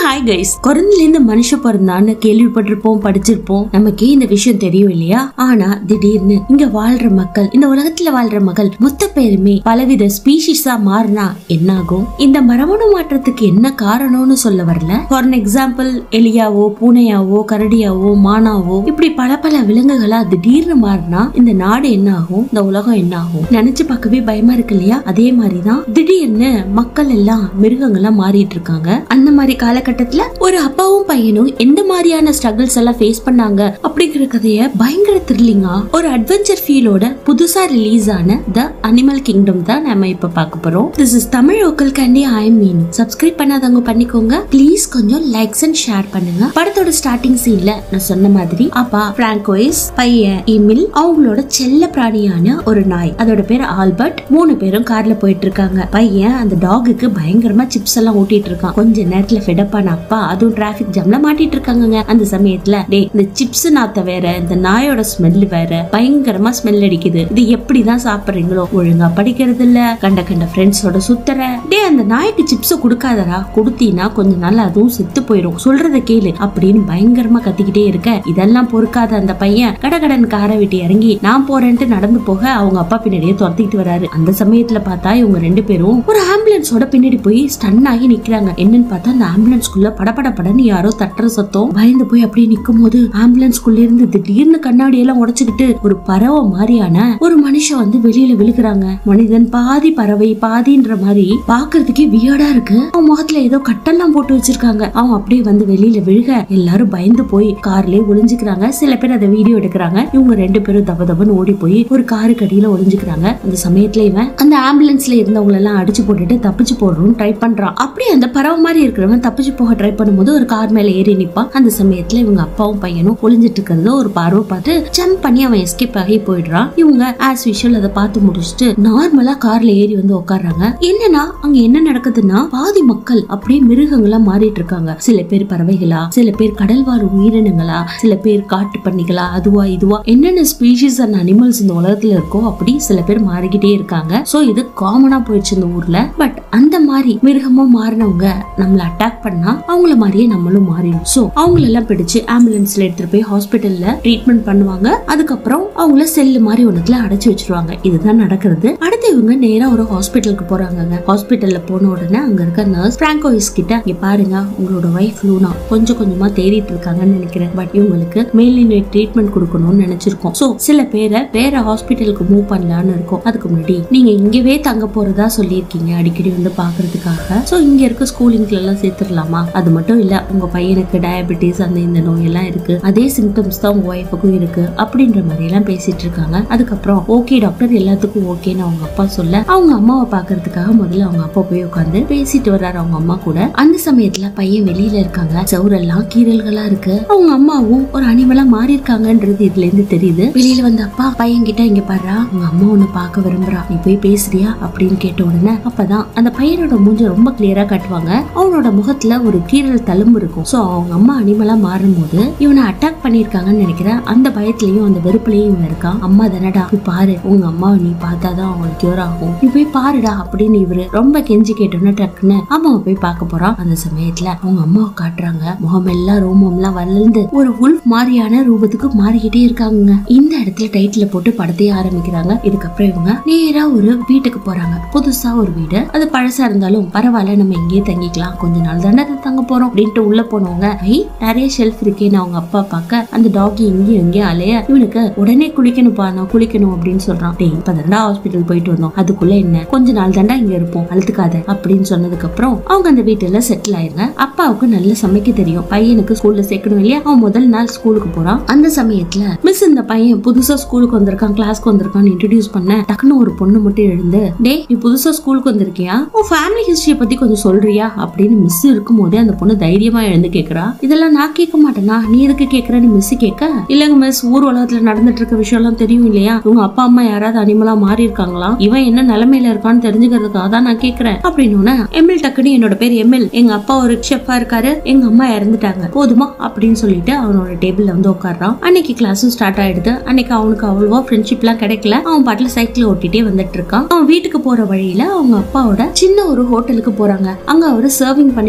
hi guys குரங்குல இருந்து மனுஷன் பிறந்தான்னு கேள்விப்பட்டிருப்போம் படிச்சிருப்போம் நமக்கே இந்த விஷயம் தெரியும் இல்லையா ஆனா திடீர்னு இங்க வாழ்ற மக்கள் இந்த உலகத்துல வாழ்ற மக்கள் மொத்த பேருமே பலவித ஸ்பீஷிஸா மாறினா என்னாகும் இந்த மரபணு மாற்றத்துக்கு என்ன காரணம்னு சொல்ல வரல ஃபார் எக்ஸாம்பிள் எலியாவோ பூனையாவோ கரடியாவோ மானாவோ இப்படி பல பல விலங்குகளா திடீர்னு மாறினா இந்த நாடு என்ன ஆகும் இந்த உலகம் என்ன ஆகும் நினைச்சு பார்க்கவே பயமா இருக்கு இல்லையா அதே மாதிரிதான் திடீர்னு மக்கள் எல்லாம் மிருகங்களா மாறிட்டு இருக்காங்க அந்த மாதிரி காலகட்டத்துல ஒரு அப்பாவும் பையனும் எந்த மாதிரியான ஸ்ட்ரகிள்ஸ் எல்லாம் ஃபேஸ் பண்ணாங்க அப்படிங்கிற கதைய பயங்கர த்ரில்லிங்கா ஒரு அட்வென்ச்சர் ஃபீலோட புதுசா ரிலீஸ் ஆன த அனிமல் கிங்டம் தான் நம்ம இப்ப பார்க்க போறோம் திஸ் இஸ் தமிழ் ஓக்கல் கேண்டி ஐ மீன் சப்ஸ்கிரைப் பண்ணாதவங்க பண்ணிக்கோங்க ப்ளீஸ் கொஞ்சம் லைக்ஸ் அண்ட் ஷேர் பண்ணுங்க படத்தோட ஸ்டார்டிங் சீன்ல நான் சொன்ன மாதிரி அப்பா பிராங்கோயிஸ் பையன் இமில் அவங்களோட செல்ல பிராணியான ஒரு நாய் அதோட பேர் ஆல்பர்ட் மூணு பேரும் கார்ல போயிட்டு இருக்காங்க பையன் அந்த டாகுக்கு பயங்கரமா சிப்ஸ் எல்லாம் ஊட்டிட்டு இருக்கான் கொஞ்ச நேரத்துல ஃபெடப்பான அப்பா அதுவும் டிராபிக் ஜாம்ல மாட்டிட்டு இருக்காங்க அந்த சமயத்துல டேய் இந்த சிப்ஸ் நாத்த வேற இந்த நாயோட ஸ்மெல் வேற பயங்கரமா ஸ்மெல் அடிக்குது இது எப்படிதான் சாப்பிடுறீங்களோ ஒழுங்கா படிக்கிறது இல்ல கண்ட கண்ட ஃப்ரெண்ட்ஸோட சுத்துற டேய் அந்த நாய்க்கு சிப்ஸ் கொடுக்காதடா கொடுத்தீனா கொஞ்ச நாள் அதுவும் செத்து போயிடும் சொல்றத கேளு அப்படின்னு பயங்கரமா கத்திக்கிட்டே இருக்க இதெல்லாம் பொறுக்காத அந்த பையன் கடகடன் காரை விட்டு இறங்கி நான் போறேன்ட்டு நடந்து போக அவங்க அப்பா பின்னாடியே துரத்திக்கிட்டு வராரு அந்த சமயத்துல பார்த்தா இவங்க ரெண்டு பேரும் ஒரு ஆம்புலன்ஸோட பின்னாடி போய் ஸ்டன் ஆகி நிக்கிறாங்க என்னன்னு பார்த்தா அந்த ஆம்புலன்ஸ்குள்ள படபட படன்னு யாரோ தட்டுற சத்தம் பயந்து போய் அப்படியே நிக்கும் போது ஆம்புலன்ஸ்குள்ள இருந்து திடீர்னு கண்ணாடி எல்லாம் உடைச்சுக்கிட்டு ஒரு பறவை மாதிரியான ஒரு மனுஷன் வந்து வெளியில விழுகிறாங்க மனிதன் பாதி பறவை பாதின்ற மாதிரி பாக்குறதுக்கே வியர்டா இருக்கு அவன் முகத்துல ஏதோ கட்டெல்லாம் போட்டு வச்சிருக்காங்க அவன் அப்படியே வந்து வெளியில விழுக எல்லாரும் பயந்து போய் கார்லயே ஒளிஞ்சுக்கிறாங்க சில பேர் அதை வீடியோ எடுக்கிறாங்க இவங்க ரெண்டு பேரும் தப தபன்னு ஓடி போய் ஒரு காருக்கு அடியில ஒளிஞ்சுக்கிறாங்க அந்த சமயத்துல இவன் அந்த ஆம்புலன்ஸ்ல இருந்தவங்க எல்லாம் அடிச்சு போட்டுட்டு தப்பிச்சு போடணும்னு ட்ரை பண்றான் அப்படியே அந்த பறவை மாதிரி இருக்கிறவன் தப்பிச்சு போக ட்ரை பண்ணும்போது ஒரு கார் மேல ஏறி நிப்பான் அந்த சமயத்துல இவங்க அப்பாவும் பையனும் ஒளிஞ்சிட்டு இருக்கிறத ஒரு பார்வை பார்த்து ஜம்ப் பண்ணி அவன் எஸ்கேப் ஆகி போயிடுறான் இவங்க ஆஸ் விஷுவல் அதை பார்த்து முடிச்சுட்டு நார்மலா கார்ல ஏறி வந்து உட்கார்றாங்க என்னன்னா அங்க என்ன நடக்குதுன்னா பாதி மக்கள் அப்படியே மிருகங்களா மாறிட்டு இருக்காங்க சில பேர் பறவைகளா சில பேர் கடல் வாழ் உயிரினங்களா சில பேர் காட்டு பண்ணிகளா அதுவா இதுவா என்னென்ன ஸ்பீஷிஸ் அண்ட் அனிமல்ஸ் இந்த உலகத்துல இருக்கோ அப்படி சில பேர் மாறிக்கிட்டே இருக்காங்க சோ இது காமனா போயிடுச்சு இந்த ஊர்ல பட் அந்த மாதிரி மிருகமா மாறினவங்க நம்மள அட்டாக் பண்ணா அவங்கள மாதிரியே நம்மளும் மாறிடும் சோ அவங்கள எல்லாம் பிடிச்சு ஆம்புலன்ஸ்ல எடுத்துட்டு போய் ஹாஸ்பிட்டல்ல ட்ரீட்மெண்ட் பண்ணுவாங்க அதுக்கப்புறம் அவங்கள செல்லு மாதிரி ஒண்ணுத்துல அடைச்சு வச்சிருவாங்க இதுதான் நடக்கிறது அடுத்து இவங்க நேரா ஒரு ஹாஸ்பிட்டலுக்கு போறாங்க ஹாஸ்பிட்டல்ல போன உடனே அங்க இருக்க நர்ஸ் பிராங்கோயிஸ் கிட்ட இங்க பாருங்க உங்களோட ஒய்ஃப் லூனா கொஞ்சம் கொஞ்சமா தேடிட்டு இருக்காங்கன்னு நினைக்கிறேன் பட் இவங்களுக்கு மேல்நிலை ட்ரீட்மெண்ட் கொடுக்கணும்னு நினைச்சிருக்கோம் சோ சில பேரை வேற ஹாஸ்பிட்டலுக்கு மூவ் பண்ணலாம்னு இருக்கோம் அதுக்கு முன்னாடி நீங்க இங்கவே தங்க போறதா சொல்லியிருக்கீங்க அடிக்கடி வந்து பாக்குறதுக்காக சோ இங்க இருக்க ஸ்கூலிங்ல எல்லாம் சேர்த்துடலாமா அது மட்டும் இல்ல உங்க பையனுக்கு டயபெட்டிஸ் அந்த இந்த நோய் எல்லாம் இருக்கு அதே சிம்டம்ஸ் தான் உங்க ஒய்ஃபுக்கும் இருக்கு அப்படின்ற மாதிரி எல்லாம் பேசிட்டு இருக்காங்க அதுக்கப்புறம் ஓகே டாக்டர் எல்லாத்துக்கும் ஓகேன்னு அவங்க அப்பா சொல்ல அவங்க அம்மாவை பாக்குறதுக்காக முதல்ல அவங்க அப்பா போய் உட்காந்து பேசிட்டு வர்றாரு அவங்க அம்மா கூட அந்த சமயத்துல பையன் வெளியில இருக்காங்க சவுரெல்லாம் கீரல்களா இருக்கு அவங்க அம்மாவும் ஒரு அனிமலா மாறி இருக்காங்கன்றது இதுல இருந்து தெரியுது வெளியில வந்த அப்பா பையன் கிட்ட இங்க பாரு உங்க அம்மா உன்னை பார்க்க விரும்புறா நீ போய் பேசுறியா அப்படின்னு கேட்ட உடனே அப்பதான் அந்த பையனோட மூஞ்ச ரொம்ப கிளியரா காட்டுவாங்க அவனோட முகத்துல ஒரு கீரல் தழும்பு இருக்கும் சோ அவங்க அம்மா அனிமலா மாறும் போது இவனை அட்டாக் பண்ணிருக்காங்கன்னு நினைக்கிறேன் அந்த பயத்திலயும் அந்த வெறுப்புலயும் இவன் இருக்கான் அம்மா தானடா போய் பாரு உங்க அம்மாவை நீ பார்த்தாதான் அவங்களுக்கு கியூர் ஆகும் நீ போய் பாருடா அப்படின்னு இவரு ரொம்ப கெஞ்சி கேட்டோன்னு டக்குன்னு அம்மாவை போய் பார்க்க போறான் அந்த சமயத்துல அவங்க அம்மாவை காட்டுறாங்க முகம் எல்லாம் ரோமம் எல்லாம் வளர்ந்து ஒரு உல்ஃப் மாதிரியான ரூபத்துக்கு மாறிக்கிட்டே இருக்காங்க இந்த இடத்துல டைட்டில போட்டு படத்தையே ஆரம்பிக்கிறாங்க இதுக்கப்புறம் இவங்க நேரா ஒரு வீட்டுக்கு போறாங்க புதுசா ஒரு வீடு அது பழசா இருந்தாலும் பரவாயில்ல நம்ம இங்கேயே தங்கிக்கலாம் கொஞ்ச நாள் தானே அது தங்க போறோம் அப்படின்ட்டு உள்ள போனவங்க ஐ நிறைய ஷெல்ஃப் இருக்கேன்னு அவங்க அப்பா பார்க்க அந்த டாகி இங்கேயும் இங்கேயும் அலைய இவனுக்கு உடனே குளிக்கணும்ப்பா நான் குளிக்கணும் அப்படின்னு சொல்றான் டேய் இப்ப தாண்டா ஹாஸ்பிட்டல் போயிட்டு வந்தோம் அதுக்குள்ள என்ன கொஞ்ச நாள் தாண்டா இங்க இருப்போம் அழுத்துக்காத அப்படின்னு சொன்னதுக்கு அப்புறம் அவங்க அந்த வீட்டுல செட்டில் ஆயிருங்க அப்பாவுக்கு நல்ல சமைக்க தெரியும் பையனுக்கு ஸ்கூல்ல சேர்க்கணும் இல்லையா அவன் முதல் நாள் ஸ்கூலுக்கு போறான் அந்த சமயத்துல மிஸ் இந்த பையன் புதுசா ஸ்கூலுக்கு வந்திருக்கான் கிளாஸ்க்கு வந்திருக்கான்னு இன்ட்ரடியூஸ் பண்ண டக்குன்னு ஒரு பொண்ணு மட்டும் எழுந்து டே நீ புதுசா ஸ்கூலுக்கு வந்திருக்கியா உன் ஃபேமிலி ஹிஸ்டரிய பத்தி கொஞ்சம் சொல்றியா அப்படின்னு மிஸ் இருக்கும் போதே அந்த பொண்ணு தைரியமா எழுந்து கேக்குறா இதெல்லாம் நான் கேட்க மாட்டேனா நீ எதுக்கு கேக்குறன்னு மிஸ் கேட்க இல்லங்க மிஸ் ஊர் உலகத்துல நடந்துட்டு இருக்க விஷயம் எல்லாம் தெரியும் இல்லையா உங்க அப்பா அம்மா யாராவது அனிமலா மாறி இருக்காங்களா இவன் என்ன நிலைமையில இருக்கான்னு தெரிஞ்சுக்கிறதுக்காக தான் நான் கேக்குறேன் அப்படின்னு எம்எல் டக்குன்னு என்னோட பேர் எம்எல் எங்க அப்பா ஒரு ஷெஃபா இருக்காரு எங்க அம்மா இறந்துட்டாங்க போதுமா அப்படின்னு சொல்லிட்டு அவனோட டேபிள்ல வந்து உட்கார்றான் அன்னைக்கு கிளாஸும் ஸ்டார்ட் ஆயிடுது அன்னைக்கு அவனுக்கு அவ்வளவா ஃப்ரெண்ட்ஷிப் எல்லாம் கிடைக்கல அவன் பாட்டுல சைக்கிள் ஓட்டிட்டே வந்துட்டு இருக்கான் அவன் வீட்டுக்கு போற வழியில அவங்க அப்பாவோட சின்ன ஒரு ஹோட்டலுக்கு போறாங்க அங்க அவரு சர்விங் பண்ணிட்டு இருக்காரு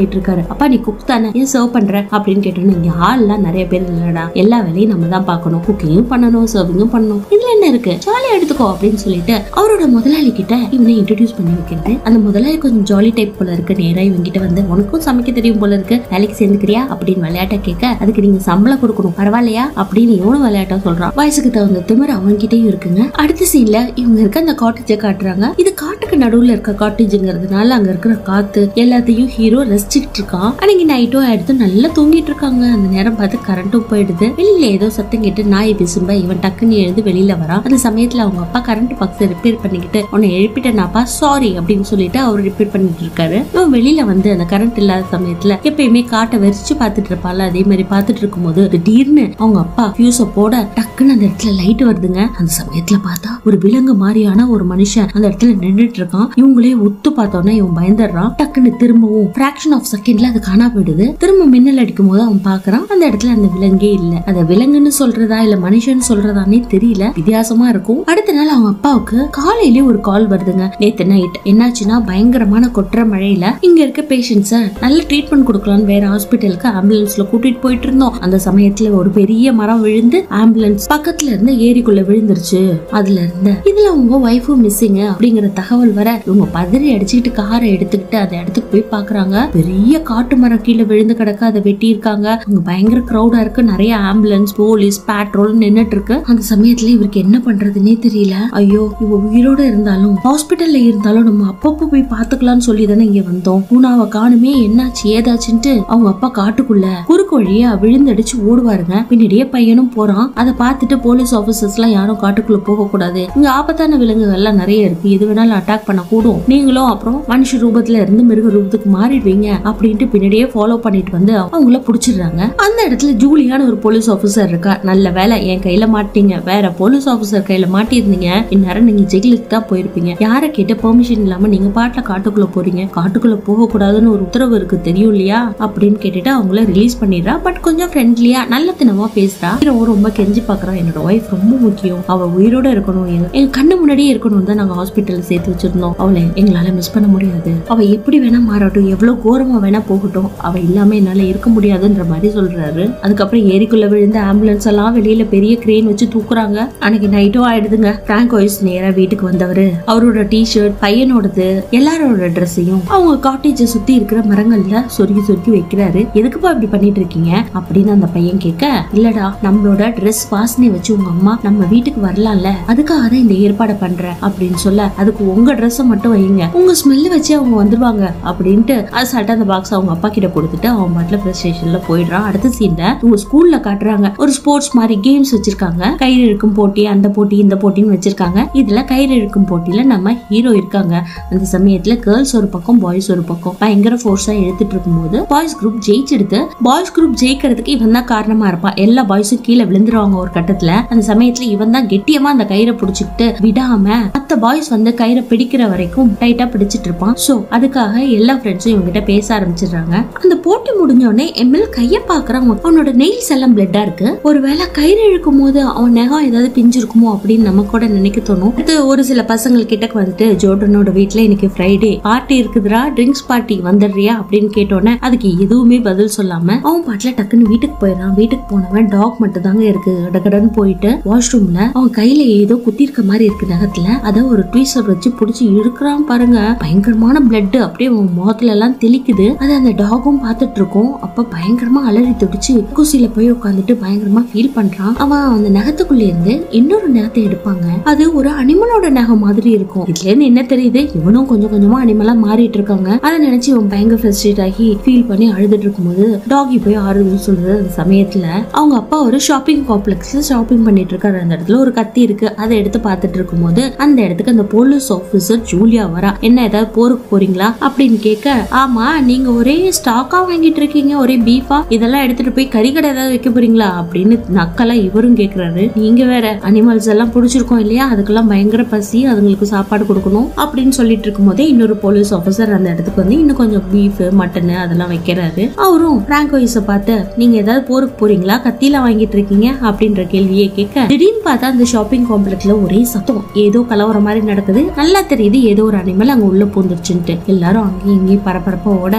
அப்பா நீ குக் தானே ஏன் சர்வ் பண்ற அப்படின்னு கேட்டோன்னு இங்க ஆள்லாம் நிறைய பேர் இல்லடா எல்லா வேலையும் நம்ம தான் பார்க்கணும் குக்கிங்கும் பண்ணணும் சர்விங்கும் பண்ணணும் இதுல என்ன இருக்கு ஜாலியா எடுத்துக்கோ அப்படின்னு சொல்லிட்டு அவரோட முதலாளி கிட்ட இவனை இன்ட்ரடியூஸ் பண்ணி வைக்கிறது அந்த முதலாளி கொஞ்சம் ஜாலி டைப் போல இருக்கு நேரா இவங்கிட்ட வந்து உனக்கும் சமைக்க தெரியும் போல இருக்கு வேலைக்கு சேர்ந்துக்கிறியா அப்படின்னு விளையாட்ட கேட்க அதுக்கு நீங்க சம்பளம் கொடுக்கணும் பரவாயில்லையா அப்படின்னு இவனும் விளையாட்டா சொல்றான் வயசுக்கு தகுந்த திமிர் அவன்கிட்டயும் இருக்குங்க அடுத்த சீன்ல இவங்க இருக்க அந்த காட்டேஜை காட்டுறாங்க இது காட்டுக்கு நடுவுல இருக்க காட்டேஜுங்கிறதுனால அங்க இருக்கிற காத்து எல்லாத்தையும் ஹீரோ ரசிச்சுக்கிட்டு இருக்கான் அன்னைக்கு நைட்டும் எடுத்து நல்லா தூங்கிட்டு இருக்காங்க அந்த நேரம் பார்த்து கரண்ட்டும் போயிடுது வெளியில ஏதோ சத்தம் கேட்டு நாய் பிசும்ப இவன் டக்குன்னு எழுந்து வெளியில வரான் அந்த சமயத்துல அவங்க அப்பா கரண்ட் பாக்ஸ் ரிப்பேர் பண்ணிக்கிட்டு உன்னை எழுப்பிட்டேனாப்பா சாரி அப்படின்னு சொல்லிட்டு அவர் ரிப்பேர் பண்ணிட்டு இருக்காரு இவன் வெளியில வந்து அந்த கரண்ட் இல்லாத சமயத்துல எப்பயுமே காட்டை வெறிச்சு பார்த்துட்டு இருப்பாள் அதே மாதிரி பார்த்துட்டு இருக்கும்போது திடீர்னு அவங்க அப்பா ஃபியூஸ போட டக்குன்னு அந்த இடத்துல லைட் வருதுங்க அந்த சமயத்துல பார்த்தா ஒரு விலங்கு மாதிரியான ஒரு மனுஷன் அந்த இடத்துல நின்றுட்டு இருக்கான் இவங்களே உத்து பார்த்தோன்னா இவன் பயந்துடுறான் டக்குன்னு திரும்பவும் பிராக்ஷன் ஆஃப் செகண்ட்ல அது காணா போயிடுது திரும்ப மின்னல் அடிக்கும் போது அவன் பாக்குறான் அந்த இடத்துல அந்த விலங்கே இல்ல அந்த விலங்குன்னு சொல்றதா இல்ல மனுஷன் சொல்றதானே தெரியல வித்தியாசமா இருக்கும் அடுத்த நாள் அவங்க அப்பாவுக்கு காலையிலேயே ஒரு கால் வருதுங்க நேத்து நைட் என்னாச்சுன்னா பயங்கரமான கொட்டுற மழையில இங்க இருக்க பேஷண்ட்ஸ நல்ல ட்ரீட்மெண்ட் கொடுக்கலாம்னு வேற ஹாஸ்பிட்டலுக்கு ஆம்புலன்ஸ்ல கூட்டிட்டு போயிட்டு இருந்தோம் அந்த சமயத்துல ஒரு பெரிய மரம் விழுந்து ஆம்புலன்ஸ் பக்கத்துல இருந்து ஏரிக்குள்ள விழுந்துருச்சு அதுல இருந்து இதுல உங்க ஒய்ஃபும் மிஸ்ஸிங் அப்படிங்கிற தகவல் வர இவங்க பதறி அடிச்சுக்கிட்டு காரை எடுத்துக்கிட்டு அந்த இடத்துக்கு போய் பாக்குறாங்க பெரிய காட்டு மரம் கீழே விழுந்து கிடக்க அதை வெட்டி இருக்காங்க அங்க பயங்கர கிரௌடா இருக்கு நிறைய ஆம்புலன்ஸ் போலீஸ் பேட்ரோல் நின்னுட்டு இருக்கு அந்த சமயத்துல இவருக்கு என்ன பண்றதுன்னே தெரியல ஐயோ இவ உயிரோட இருந்தாலும் ஹாஸ்பிட்டல்ல இருந்தாலும் நம்ம அப்பப்போ போய் பாத்துக்கலாம்னு சொல்லி தானே இங்க வந்தோம் பூனாவை காணுமே என்னாச்சு ஏதாச்சுன்ட்டு அவங்க அப்பா காட்டுக்குள்ள குறுக்கு வழியா விழுந்தடிச்சு ஓடுவாருங்க பின்னாடியே பையனும் போறான் அதை பார்த்துட்டு போலீஸ் ஆபீசர்ஸ் எல்லாம் யாரும் காட்டுக்குள்ள போக கூடாது இங்க ஆபத்தான விலங்குகள் எல்லாம் நிறைய இருக்கு எது வேணாலும் அட்டாக் பண்ண கூடும் நீங்களும் அப்புறம் மனுஷ ரூபத்துல இருந்து மிருக ரூபத்துக்கு மாறிடுவீங்க அப்படின்ட்டு பின்னாடியே ஃபாலோ பண்ணிட்டு வந்து அவங்கள புடிச்சிடுறாங்க அந்த இடத்துல ஜூலியான ஒரு போலீஸ் ஆபீசர் இருக்கா நல்ல வேலை என் கையில மாட்டீங்க வேற போலீஸ் ஆபீசர் கையில மாட்டியிருந்தீங்க இந்நேரம் நீங்க ஜெயிலுக்கு தான் போயிருப்பீங்க யாரை கேட்டு பெர்மிஷன் இல்லாம நீங்க பாட்டுல காட்டுக்குள்ள போறீங்க காட்டுக்குள்ள போக கூடாதுன்னு ஒரு உத்தரவு இருக்கு தெரியும் இல்லையா அப்படின்னு கேட்டுட்டு அவங்கள ரிலீஸ் பண்ணிடுறா பட் கொஞ்சம் ஃப்ரெண்ட்லியா நல்லத்தனமா பேசுறா ஹீரோவும் ரொம்ப கெஞ்சி பாக்குறா என்னோட ஒய்ஃப் ரொம்ப முக்கியம் அவ உயிரோட இருக்கணும் எங்க எங்க கண்ணு முன்னாடியே இருக்கணும் தான் நாங்க ஹாஸ்பிட்டல்ல சேர்த்து வச்சிருந்தோம் அவளை எங்களால மிஸ் பண்ண முடியாது அவ எப்படி வேணா மாறட்டும் எவ்வளவு கோரமா வேணா போகட்டும் அவ இல்லாம என்னால இருக்க முடியாதுன்ற மாதிரி சொல்றாரு அதுக்கப்புறம் ஏரிக்குள்ள விழுந்த ஆம்புலன்ஸ் எல்லாம் வெளியில பெரிய கிரேன் வச்சு தூக்குறாங்க அன்னைக்கு நைட்டும் ஆயிடுதுங்க பிராங்க் வாய்ஸ் நேரா வீட்டுக்கு வந்தவரு அவரோட டிஷர்ட் பையனோடது எல்லாரோட ட்ரெஸ்ஸையும் அவங்க காட்டேஜை சுத்தி இருக்கிற மரங்கள்ல சொருகி சொருகி வைக்கிறாரு எதுக்குப்பா இப்படி பண்ணிட்டு இருக்கீங்க அப்படின்னு அந்த பையன் கேட்க இல்லடா நம்மளோட ட்ரெஸ் வாசனை வச்சு உங்க அம்மா நம்ம வீட்டுக்கு வரலாம்ல அதுக்காக தான் இந்த ஏற்பாடை பண்றேன் அப்படின்னு சொல்ல அதுக்கு உங்க ட்ரெஸ்ஸை மட்டும் வைங்க உங்க ஸ்மெல்ல வச்சு அவங்க வந்துருவாங்க அப்படின்ட்டு அசால்ட்டா அந்த பாக்ஸ் அவங்க அப்பா கிட்ட கொடுத்துட்டு அவன் பாட்டுல ப்ளஸ் ஸ்டேஷன்ல போயிடுறான் அடுத்த சீன்ல உங்க ஸ்கூல்ல காட்டுறாங்க ஒரு ஸ்போர்ட்ஸ் மாதிரி கேம்ஸ் வச்சிருக்காங்க கயிறு இழுக்கும் போட்டி அந்த போட்டி இந்த போட்டின்னு வச்சிருக்காங்க இதுல கயிறு இழுக்கும் போட்டியில நம்ம ஹீரோ இருக்காங்க அந்த சமயத்துல கேர்ள்ஸ் ஒரு பக்கம் பாய்ஸ் ஒரு பக்கம் பயங்கர ஃபோர்ஸா எடுத்துட்டு இருக்கும்போது பாய்ஸ் குரூப் ஜெயிச்செடுத்து பாய்ஸ் குரூப் ஜெயிக்கிறதுக்கு இவன் தான் காரணமா இருப்பான் எல்லா பாய்ஸும் கீழே விழுந்துருவாங்க ஒரு கட்டத்துல அந்த சமயத்துல இவன் தான் கெட்டியமா அந்த கயிறை பிடிச்சிக்கிட்டு விடாம மத்த பாய்ஸ் வந்து கயிறை பிடிக்கிற வரைக்கும் டைட்டா பிடிச்சிட்டு இருப்பான் சோ அதுக்காக எல்லா ஃப்ரெண்ட்ஸும் இவங்கிட்ட பேச ஆரம்பிச்சிடுறாங்க அந்த போட்டி முடிஞ்ச உடனே எம்எல் கைய பாக்குறான் அவனோட நெயில்ஸ் எல்லாம் பிளட்டா இருக்கு ஒருவேளை கயிறு இழுக்கும் போது அவன் நகம் ஏதாவது பிஞ்சிருக்குமோ அப்படின்னு நம்ம கூட நினைக்க தோணும் அடுத்து ஒரு சில பசங்கள் கிட்ட வந்துட்டு ஜோர்டனோட வீட்ல இன்னைக்கு ஃப்ரைடே பார்ட்டி இருக்குதுடா ட்ரிங்க்ஸ் பார்ட்டி வந்துடுறியா அப்படின்னு கேட்டோன்னே அதுக்கு எதுவுமே பதில் சொல்லாம அவன் பாட்டுல டக்குன்னு வீட்டுக்கு போயிடறான் வீட்டுக்கு போனவன் டாக் மட்டும் தாங்க இருக்கு கடகடன்னு போயிட்டு வாஷ்ரூம்ல அவன் கையில ஏதோ குத்தி இருக்க மாதிரி இருக்கு நகத்துல அத ஒரு ட்வீசர் வச்சு புடிச்சு இழுக்கிறான் பாருங்க பயங்கரமான பிளட் அப்படியே அவன் முகத்துல எல்லாம் தெளிக்குது அது அந்த டாகும் பார்த்துட்டு இருக்கும் அப்ப பயங்கரமா அலறி துடிச்சு குசியில போய் உட்காந்துட்டு பயங்கரமா ஃபீல் பண்றான் அவன் அந்த நகத்துக்குள்ள இருந்து இன்னொரு நகத்தை எடுப்பாங்க அது ஒரு அனிமலோட நகம் மாதிரி இருக்கும் இதுல இருந்து என்ன தெரியுது இவனும் கொஞ்சம் கொஞ்சமா அனிமலா மாறிட்டு இருக்காங்க அதை நினைச்சு இவன் பயங்கர ஃப்ரஸ்ட்ரேட் ஆகி ஃபீல் பண்ணி அழுதுட்டு இருக்கும்போது டாகி போய் ஆறுதல் சொல்றது அந்த சமயத்துல அவங்க அப்பா ஒரு ஷாப்பிங் காம்ப்ளெக்ஸ்ல ஷாப்பிங் பண்ணிட்டு இருக்காரு அந்த இடத்துல ஒரு கத்தி இருக்கு அதை எடுத்து பார்த்துட்டு இருக்கும்போது அந்த இடத்துக்கு அந்த போலீஸ் ஆபீசர் ஜூலியா வரா என்ன ஏதாவது போருக்கு போறீங்களா அப்படின்னு கேட்க ஆமா நீங்க ஒரே ஸ்டாக்கா வாங்கிட்டு இருக்கீங்க ஒரே பீஃபா இதெல்லாம் எடுத்துட்டு போய் கறிக்கடை ஏதாவது வைக்க போறீங்களா அப்படின்னு நக்கலா இவரும் கேக்குறாரு நீங்க வேற அனிமல்ஸ் எல்லாம் பிடிச்சிருக்கோம் இல்லையா அதுக்கெல்லாம் பயங்கர பசி அதுங்களுக்கு சாப்பாடு கொடுக்கணும் அப்படின்னு சொல்லிட்டு இருக்கும் போதே இன்னொரு போலீஸ் ஆபீசர் அந்த இடத்துக்கு வந்து இன்னும் கொஞ்சம் பீஃப் மட்டன் அதெல்லாம் வைக்கிறாரு அவரும் பிராங்க் வைஸ பார்த்து நீங்க ஏதாவது போருக்கு போறீங்களா கத்தியில வாங்கிட்டு இருக்கீங்க அப்படின்ற கேள்வியை கேட்க திடீர்னு பார்த்தா அந்த ஷாப்பிங் காம்ப்ளெக்ஸ்ல ஒரே சத்தம் ஏதோ கலவரம் மாதிரி நடக்குது நல்லா தெரியுது ஏதோ ஒரு அனிமல் அங்க உள்ள பூந்துருச்சுன்ட்டு எல்லாரும் அங்கேயும் இங்கேயும் பரபரப்பா ஓட நம்ம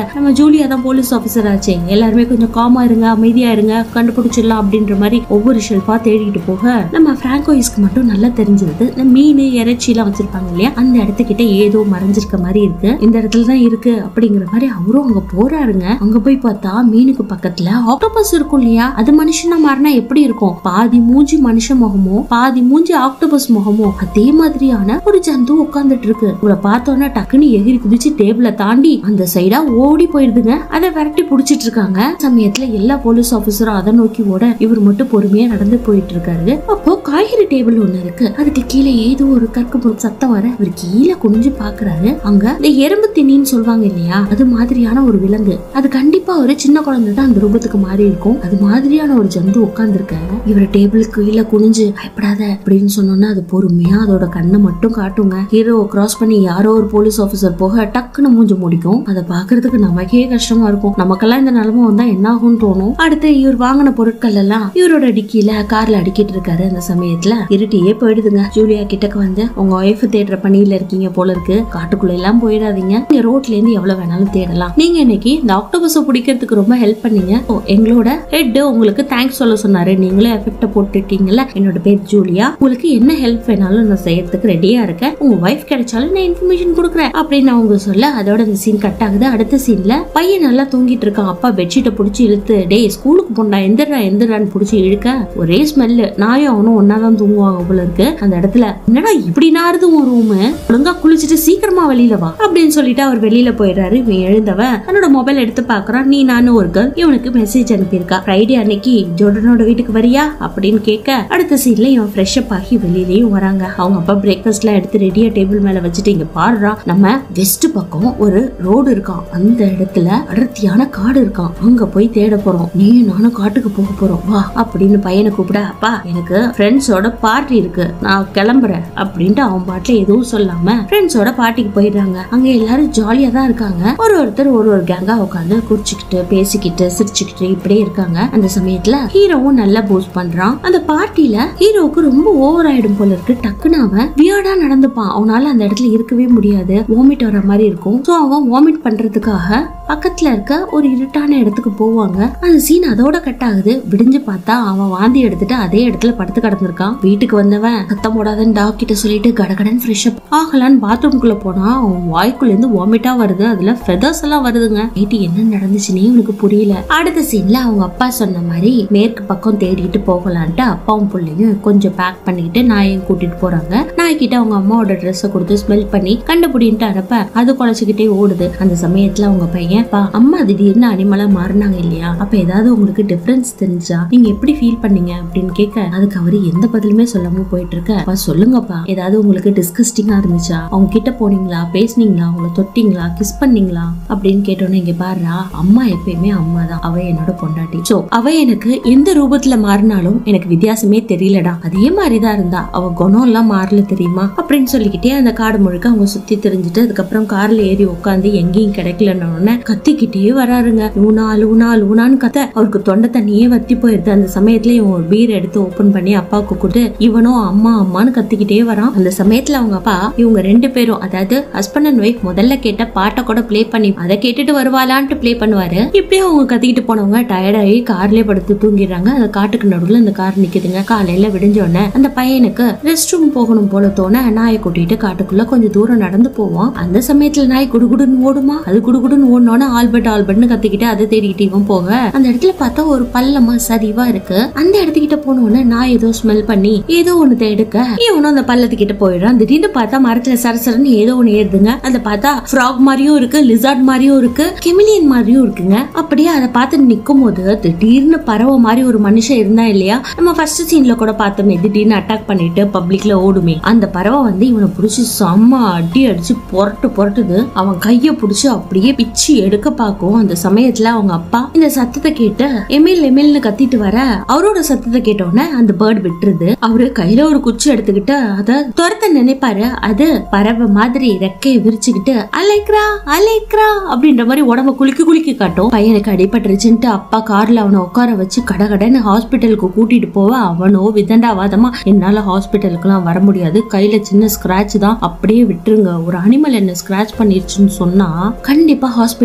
ஜூலியா தான் போலீஸ் ஆபீசர் ஆச்சே எல்லாருமே கொஞ்சம் காமா இருங்க அமைதியா இருங்க கண்டுபிடிச்சிடலாம் அப்படின்ற மாதிரி ஒவ்வொரு ஷெல்ஃபா தேடிட்டு போக நம்ம பிராங்கோயிஸ்க்கு மட்டும் நல்லா தெரிஞ்சிருது இந்த மீன் இறைச்சி எல்லாம் வச்சிருப்பாங்க இல்லையா அந்த இடத்துக்கிட்ட ஏதோ மறைஞ்சிருக்க மாதிரி இருக்கு இந்த இடத்துல தான் இருக்கு அப்படிங்கிற மாதிரி அவரும் அங்க போறாருங்க அங்க போய் பார்த்தா மீனுக்கு பக்கத்துல ஆக்டோபஸ் இருக்கும் இல்லையா அது மனுஷனா மாறினா எப்படி இருக்கும் பாதி மூஞ்சி மனுஷ முகமோ பாதி மூஞ்சி ஆக்டோபஸ் முகமோ அதே மாதிரியான ஒரு ஜந்து உட்கார்ந்துட்டு இருக்கு இவளை பார்த்தோன்னா டக்குன்னு எகிரி குதிச்சு டேபிள தாண்டி அந்த சைடா ஓடி போயிருதுங்க அதை விரட்டி புடிச்சிட்டு இருக்காங்க சமயத்துல எல்லா போலீஸ் ஆபீசரும் அதை நோக்கி ஓட இவர் மட்டும் பொறுமையா நடந்து போயிட்டு இருக்காரு அப்போ காய்கறி டேபிள் ஒண்ணு இருக்கு அதுக்கு கீழே ஏதோ ஒரு கற்கு பொருள் சத்தம் வர இவர் கீழே குனிஞ்சு பாக்குறாரு அங்க இந்த எறும்பு திணின்னு சொல்லுவாங்க இல்லையா அது மாதிரியான ஒரு விலங்கு அது கண்டிப்பா ஒரு சின்ன குழந்தை தான் அந்த ரூபத்துக்கு மாறி இருக்கும் அது மாதிரியான ஒரு ஜந்து உட்கார்ந்துருக்க இவர் டேபிளுக்கு கீழே குனிஞ்சு பயப்படாத அப்படின்னு சொன்னோன்னா அது பொறுமையா அதோட கண்ணை மட்டும் காட்டுங்க ஹீரோவை கிராஸ் பண்ணி யாரோ ஒரு போலீஸ் ஆபீசர் போக டக்குன்னு மூஞ்சி முடிக்கும் அதை பாக்குறதுக்கு நமக்கே கஷ்டமா இருக்கும் நமக்கெல்லாம் இந்த நிலைமை வந்தா என்ன ஆகும்னு தோணும் அடுத்து இவர் வாங்கின பொருட்கள் எல்லாம் இவரோட டிக்கில கார்ல அடிக்கிட்டு இருக்காரு அந்த சமயத்துல இருட்டியே போயிடுதுங்க ஜூலியா கிட்டக்கு வந்து உங்க ஒய்ஃப் தேடுற பணியில இருக்கீங்க போல இருக்கு காட்டுக்குள்ள எல்லாம் போயிடாதீங்க நீங்க ரோட்ல இருந்து எவ்வளவு வேணாலும் தேடலாம் நீங்க இன்னைக்கு இந்த ஆக்டோபஸ பிடிக்கிறதுக்கு ரொம்ப ஹெல்ப் பண்ணீங்க ஓ எங்களோட ஹெட் உங்களுக்கு தேங்க்ஸ் சொல்ல சொன்னாரு நீங்களே எஃபெக்ட போட்டுட்டீங்கல்ல என்னோட பேர் ஜூலியா உங்களுக்கு என்ன ஹெல்ப் வேணாலும் நான் செய்யறதுக்கு ரெடியா இருக்கேன் உங்க ஒய்ஃப் கிடைச்சாலும் நான் இன்ஃபர்மேஷன் கொடுக்குறேன் அப்படின்னு அவங்க சொல்ல அதோட இந்த சீன் கட் ஆகுது அடுத்த சீன்ல பையன் நல்லா தூங்கிட்டு இருக்கான் அப்பா பெட்ஷீட்டை புடிச்சு இழுத்து டேய் ஸ்கூலுக்கு போண்டா எந்திரா எந்திரான்னு புடிச்சு இழுக்க ஒரே ஸ்மெல்லு நாயும் அவனும் ஒன்னாதான் தூங்குவாங்க போல இருக்கு அந்த இடத்துல என்னடா இப்படி நாருது உன் ரூம் ஒழுங்கா குளிச்சுட்டு சீக்கிரமா வெளியில வா அப்படின்னு சொல்லிட்டு அவர் வெளியில போயிடுறாரு இவன் எழுந்தவன் தன்னோட மொபைல் எடுத்து பாக்குறான் நீ நானும் ஒரு கேர்ள் இவனுக்கு மெசேஜ் அனுப்பியிருக்கா ஃப்ரைடே அன்னைக்கு ஜோர்டனோட வீட்டுக்கு வரியா அப்படின்னு கேட்க அடுத்த சீன்ல இவன் ஃப்ரெஷ் அப் ஆகி வெளியிலயும் வராங்க அவங்க அப்பா பிரேக்ஃபாஸ்ட் எல்லாம் எடுத்து ரெடியா டேபிள் மேல வச்சுட்டு இங்க பாடுறா நம்ம வெஸ்ட் பக்கம் ஒரு ரோடு இருக்கான் அந்த இடத்துல அடர்த்தியான காடு இருக்கான் அங்க போய் தேட போறோம் நீயும் நானும் காட்டுக்கு போக போறோம் வா அப்படின்னு பையனை கூப்பிட அப்பா எனக்கு ஃப்ரெண்ட்ஸோட பார்ட்டி இருக்கு நான் கிளம்புறேன் அப்படின்ட்டு அவன் பாட்டுல எதுவும் சொல்லாம ஃப்ரெண்ட்ஸோட பார்ட்டிக்கு போயிடுறாங்க அங்க எல்லாரும் ஜாலியா தான் இருக்காங்க ஒரு ஒருத்தர் ஒரு ஒரு கேங்கா உட்காந்து குடிச்சுக்கிட்டு பேசிக்கிட்டு சிரிச்சுக்கிட்டு இப்படியே இருக்காங்க அந்த சமயத்துல ஹீரோவும் நல்லா போஸ்ட் பண்றான் அந்த பார்ட்டில ஹீரோவுக்கு ரொம்ப ஓவர் ஆயிடும் போல இருக்கு டக்குன்னு அவன் வியர்டா நடந்துப்பான் அவனால அந்த இடத்துல இருக்கவே முடியாது வாமிட் வர மாதிரி இருக்கும் சோ அவன் வாமிட் பண்றதுக்காக பக்கத்துல இருக்க ஒரு இருட்டான இடத்துக்கு போவாங்க அந்த சீன் அதோட கட் ஆகுது விடிஞ்சு பார்த்தா அவன் வாந்தி எடுத்துட்டு அதே இடத்துல படுத்து கிடந்திருக்கான் வீட்டுக்கு வந்தவன் சத்தம் போடாதன்னு டாக் கிட்ட சொல்லிட்டு கடகடன் ஃப்ரெஷ் அப் ஆகலான்னு பாத்ரூம்குள்ள போனா அவன் வாய்க்குள்ள இருந்து வாமிட்டா வருது அதுல ஃபெதர்ஸ் எல்லாம் வருதுங்க நைட்டு என்ன நடந்துச்சுன்னே இவனுக்கு புரியல அடுத்த சீன்ல அவங்க அப்பா சொன்ன மாதிரி மேற்கு பக்கம் தேடிட்டு போகலான்ட்டு அப்பாவும் பிள்ளையும் கொஞ்சம் பேக் பண்ணிக்கிட்டு நாயையும் கூட்டிட்டு போறாங்க நாய்க்கிட்ட அவங்க அம்மாவோட ட்ரெஸ்ஸை கொடுத்து ஸ்மெல் பண்ணி கண்டுபிடின்ட்டு அனுப்ப அது குலைச்சிக்கிட்டே ஓடுது அந்த சமயத்துல அவங்க பையன் பா அம்மா திடீர்னு அனிமலா மாறினாங்க இல்லையா அப்ப ஏதாவது உங்களுக்கு டிஃபரன்ஸ் தெரிஞ்சா நீங்க எப்படி ஃபீல் பண்ணீங்க அப்படின்னு கேட்க அதுக்கு அவரு எந்த பதிலுமே சொல்லாம போயிட்டு இருக்க அப்பா சொல்லுங்கப்பா ஏதாவது உங்களுக்கு டிஸ்கஸ்டிங்கா இருந்துச்சா அவங்க கிட்ட போனீங்களா பேசுனீங்களா அவங்கள தொட்டீங்களா கிஸ் பண்ணீங்களா அப்படின்னு கேட்டோன்னே இங்க பாருடா அம்மா எப்பயுமே அம்மா தான் அவ என்னோட பொண்டாட்டி சோ அவ எனக்கு எந்த ரூபத்துல மாறினாலும் எனக்கு வித்தியாசமே தெரியலடா அதே மாதிரிதான் இருந்தா அவ குணம் எல்லாம் மாறல தெரியுமா அப்படின்னு சொல்லிக்கிட்டே அந்த காடு முழுக்க அவங்க சுத்தி தெரிஞ்சுட்டு அதுக்கப்புறம் கார்ல ஏறி உட்காந்து எங்கேயும் கிடைக்கலன்னு உடனே கத்திக்கிட்டே வராருங்க லூனா லூனா லூனான்னு கத்த அவருக்கு தொண்டை தண்ணியே வத்தி போயிருது அந்த சமயத்துல இவன் ஒரு பீர் எடுத்து ஓபன் பண்ணி அப்பாவுக்கு கொடுத்து இவனும் அம்மா அம்மான்னு கத்திக்கிட்டே வரான் அந்த சமயத்துல அவங்க அப்பா இவங்க ரெண்டு பேரும் அதாவது ஹஸ்பண்ட் அண்ட் ஒய்ஃப் முதல்ல கேட்ட பாட்டை கூட ப்ளே பண்ணி அதை கேட்டுட்டு வருவாளான்ட்டு ப்ளே பண்ணுவாரு இப்படியே அவங்க கத்திக்கிட்டு போனவங்க டயர்டாகி கார்லயே படுத்து தூங்கிடுறாங்க அந்த காட்டுக்கு நடுவுல அந்த கார் நிக்குதுங்க காலையில விடிஞ்ச உடனே அந்த பையனுக்கு ரெஸ்ட் ரூம் போகணும் போல தோண நாயை கூட்டிட்டு காட்டுக்குள்ள கொஞ்சம் தூரம் நடந்து போவான் அந்த சமயத்துல நாய் குடுகுடுன்னு ஓடுமா அது குடுகுடுன்னு ஓடனோட ஆல்பர்ட் ஆல்பர்ட்னு கத்திக்கிட்டு அதை தேடிக்கிட்டு இவன் போக அந்த இடத்துல பார்த்தா ஒரு பள்ளமா சரிவா இருக்கு அந்த இடத்துக்கிட்ட போனோன்னு நான் ஏதோ ஸ்மெல் பண்ணி ஏதோ ஒண்ணு தேடுக்க இவனும் அந்த பள்ளத்துக்கிட்ட போயிடுறான் திடீர்னு பார்த்தா மரத்துல சரசரன்னு ஏதோ ஒண்ணு ஏறுதுங்க அதை பார்த்தா ஃப்ராக் மாதிரியும் இருக்கு லிசார்ட் மாதிரியும் இருக்கு கெமிலியன் மாதிரியும் இருக்குங்க அப்படியே அதை பார்த்து நிக்கும் போது திடீர்னு பறவை மாதிரி ஒரு மனுஷன் இருந்தா இல்லையா நம்ம ஃபர்ஸ்ட் சீன்ல கூட பார்த்தோமே திடீர்னு அட்டாக் பண்ணிட்டு பப்ளிக்ல ஓடுமே அந்த பறவை வந்து இவனை புடிச்சு செம்ம அடி அடிச்சு புரட்டு புரட்டுது அவன் கைய புடிச்சு அப்படியே பிச்சு எடுக்க பார்க்கும் அந்த சமயத்துல அவங்க அப்பா இந்த சத்தத்தை கேட்டு எமில் எமில்னு கத்திட்டு வர அவரோட சத்தத்தை கேட்டோன்னே அந்த பேர்ட் விட்டுருது அவரு கையில ஒரு குச்சி எடுத்துக்கிட்டு அத துரத்த நினைப்பாரு அது பறவை மாதிரி ரெக்கையை விரிச்சுக்கிட்டு அலைக்ரா அலைக்ரா அப்படின்ற மாதிரி உடம்ப குலுக்கி குலுக்கி காட்டும் பையனுக்கு அடிபட்டுருச்சுன்ட்டு அப்பா கார்ல அவனை உட்கார வச்சு கடகடன்னு ஹாஸ்பிட்டலுக்கு கூட்டிட்டு போவ அவனோ விதண்டாவாதமா என்னால ஹாஸ்பிட்டலுக்குலாம் வர முடியாது கையில சின்ன ஸ்கிராட்ச் தான் அப்படியே விட்டுருங்க ஒரு அனிமல் என்ன ஸ்கிராட்ச் பண்ணிருச்சுன்னு சொன்னா கண்டிப்பா ஹாஸ்பிட்டல்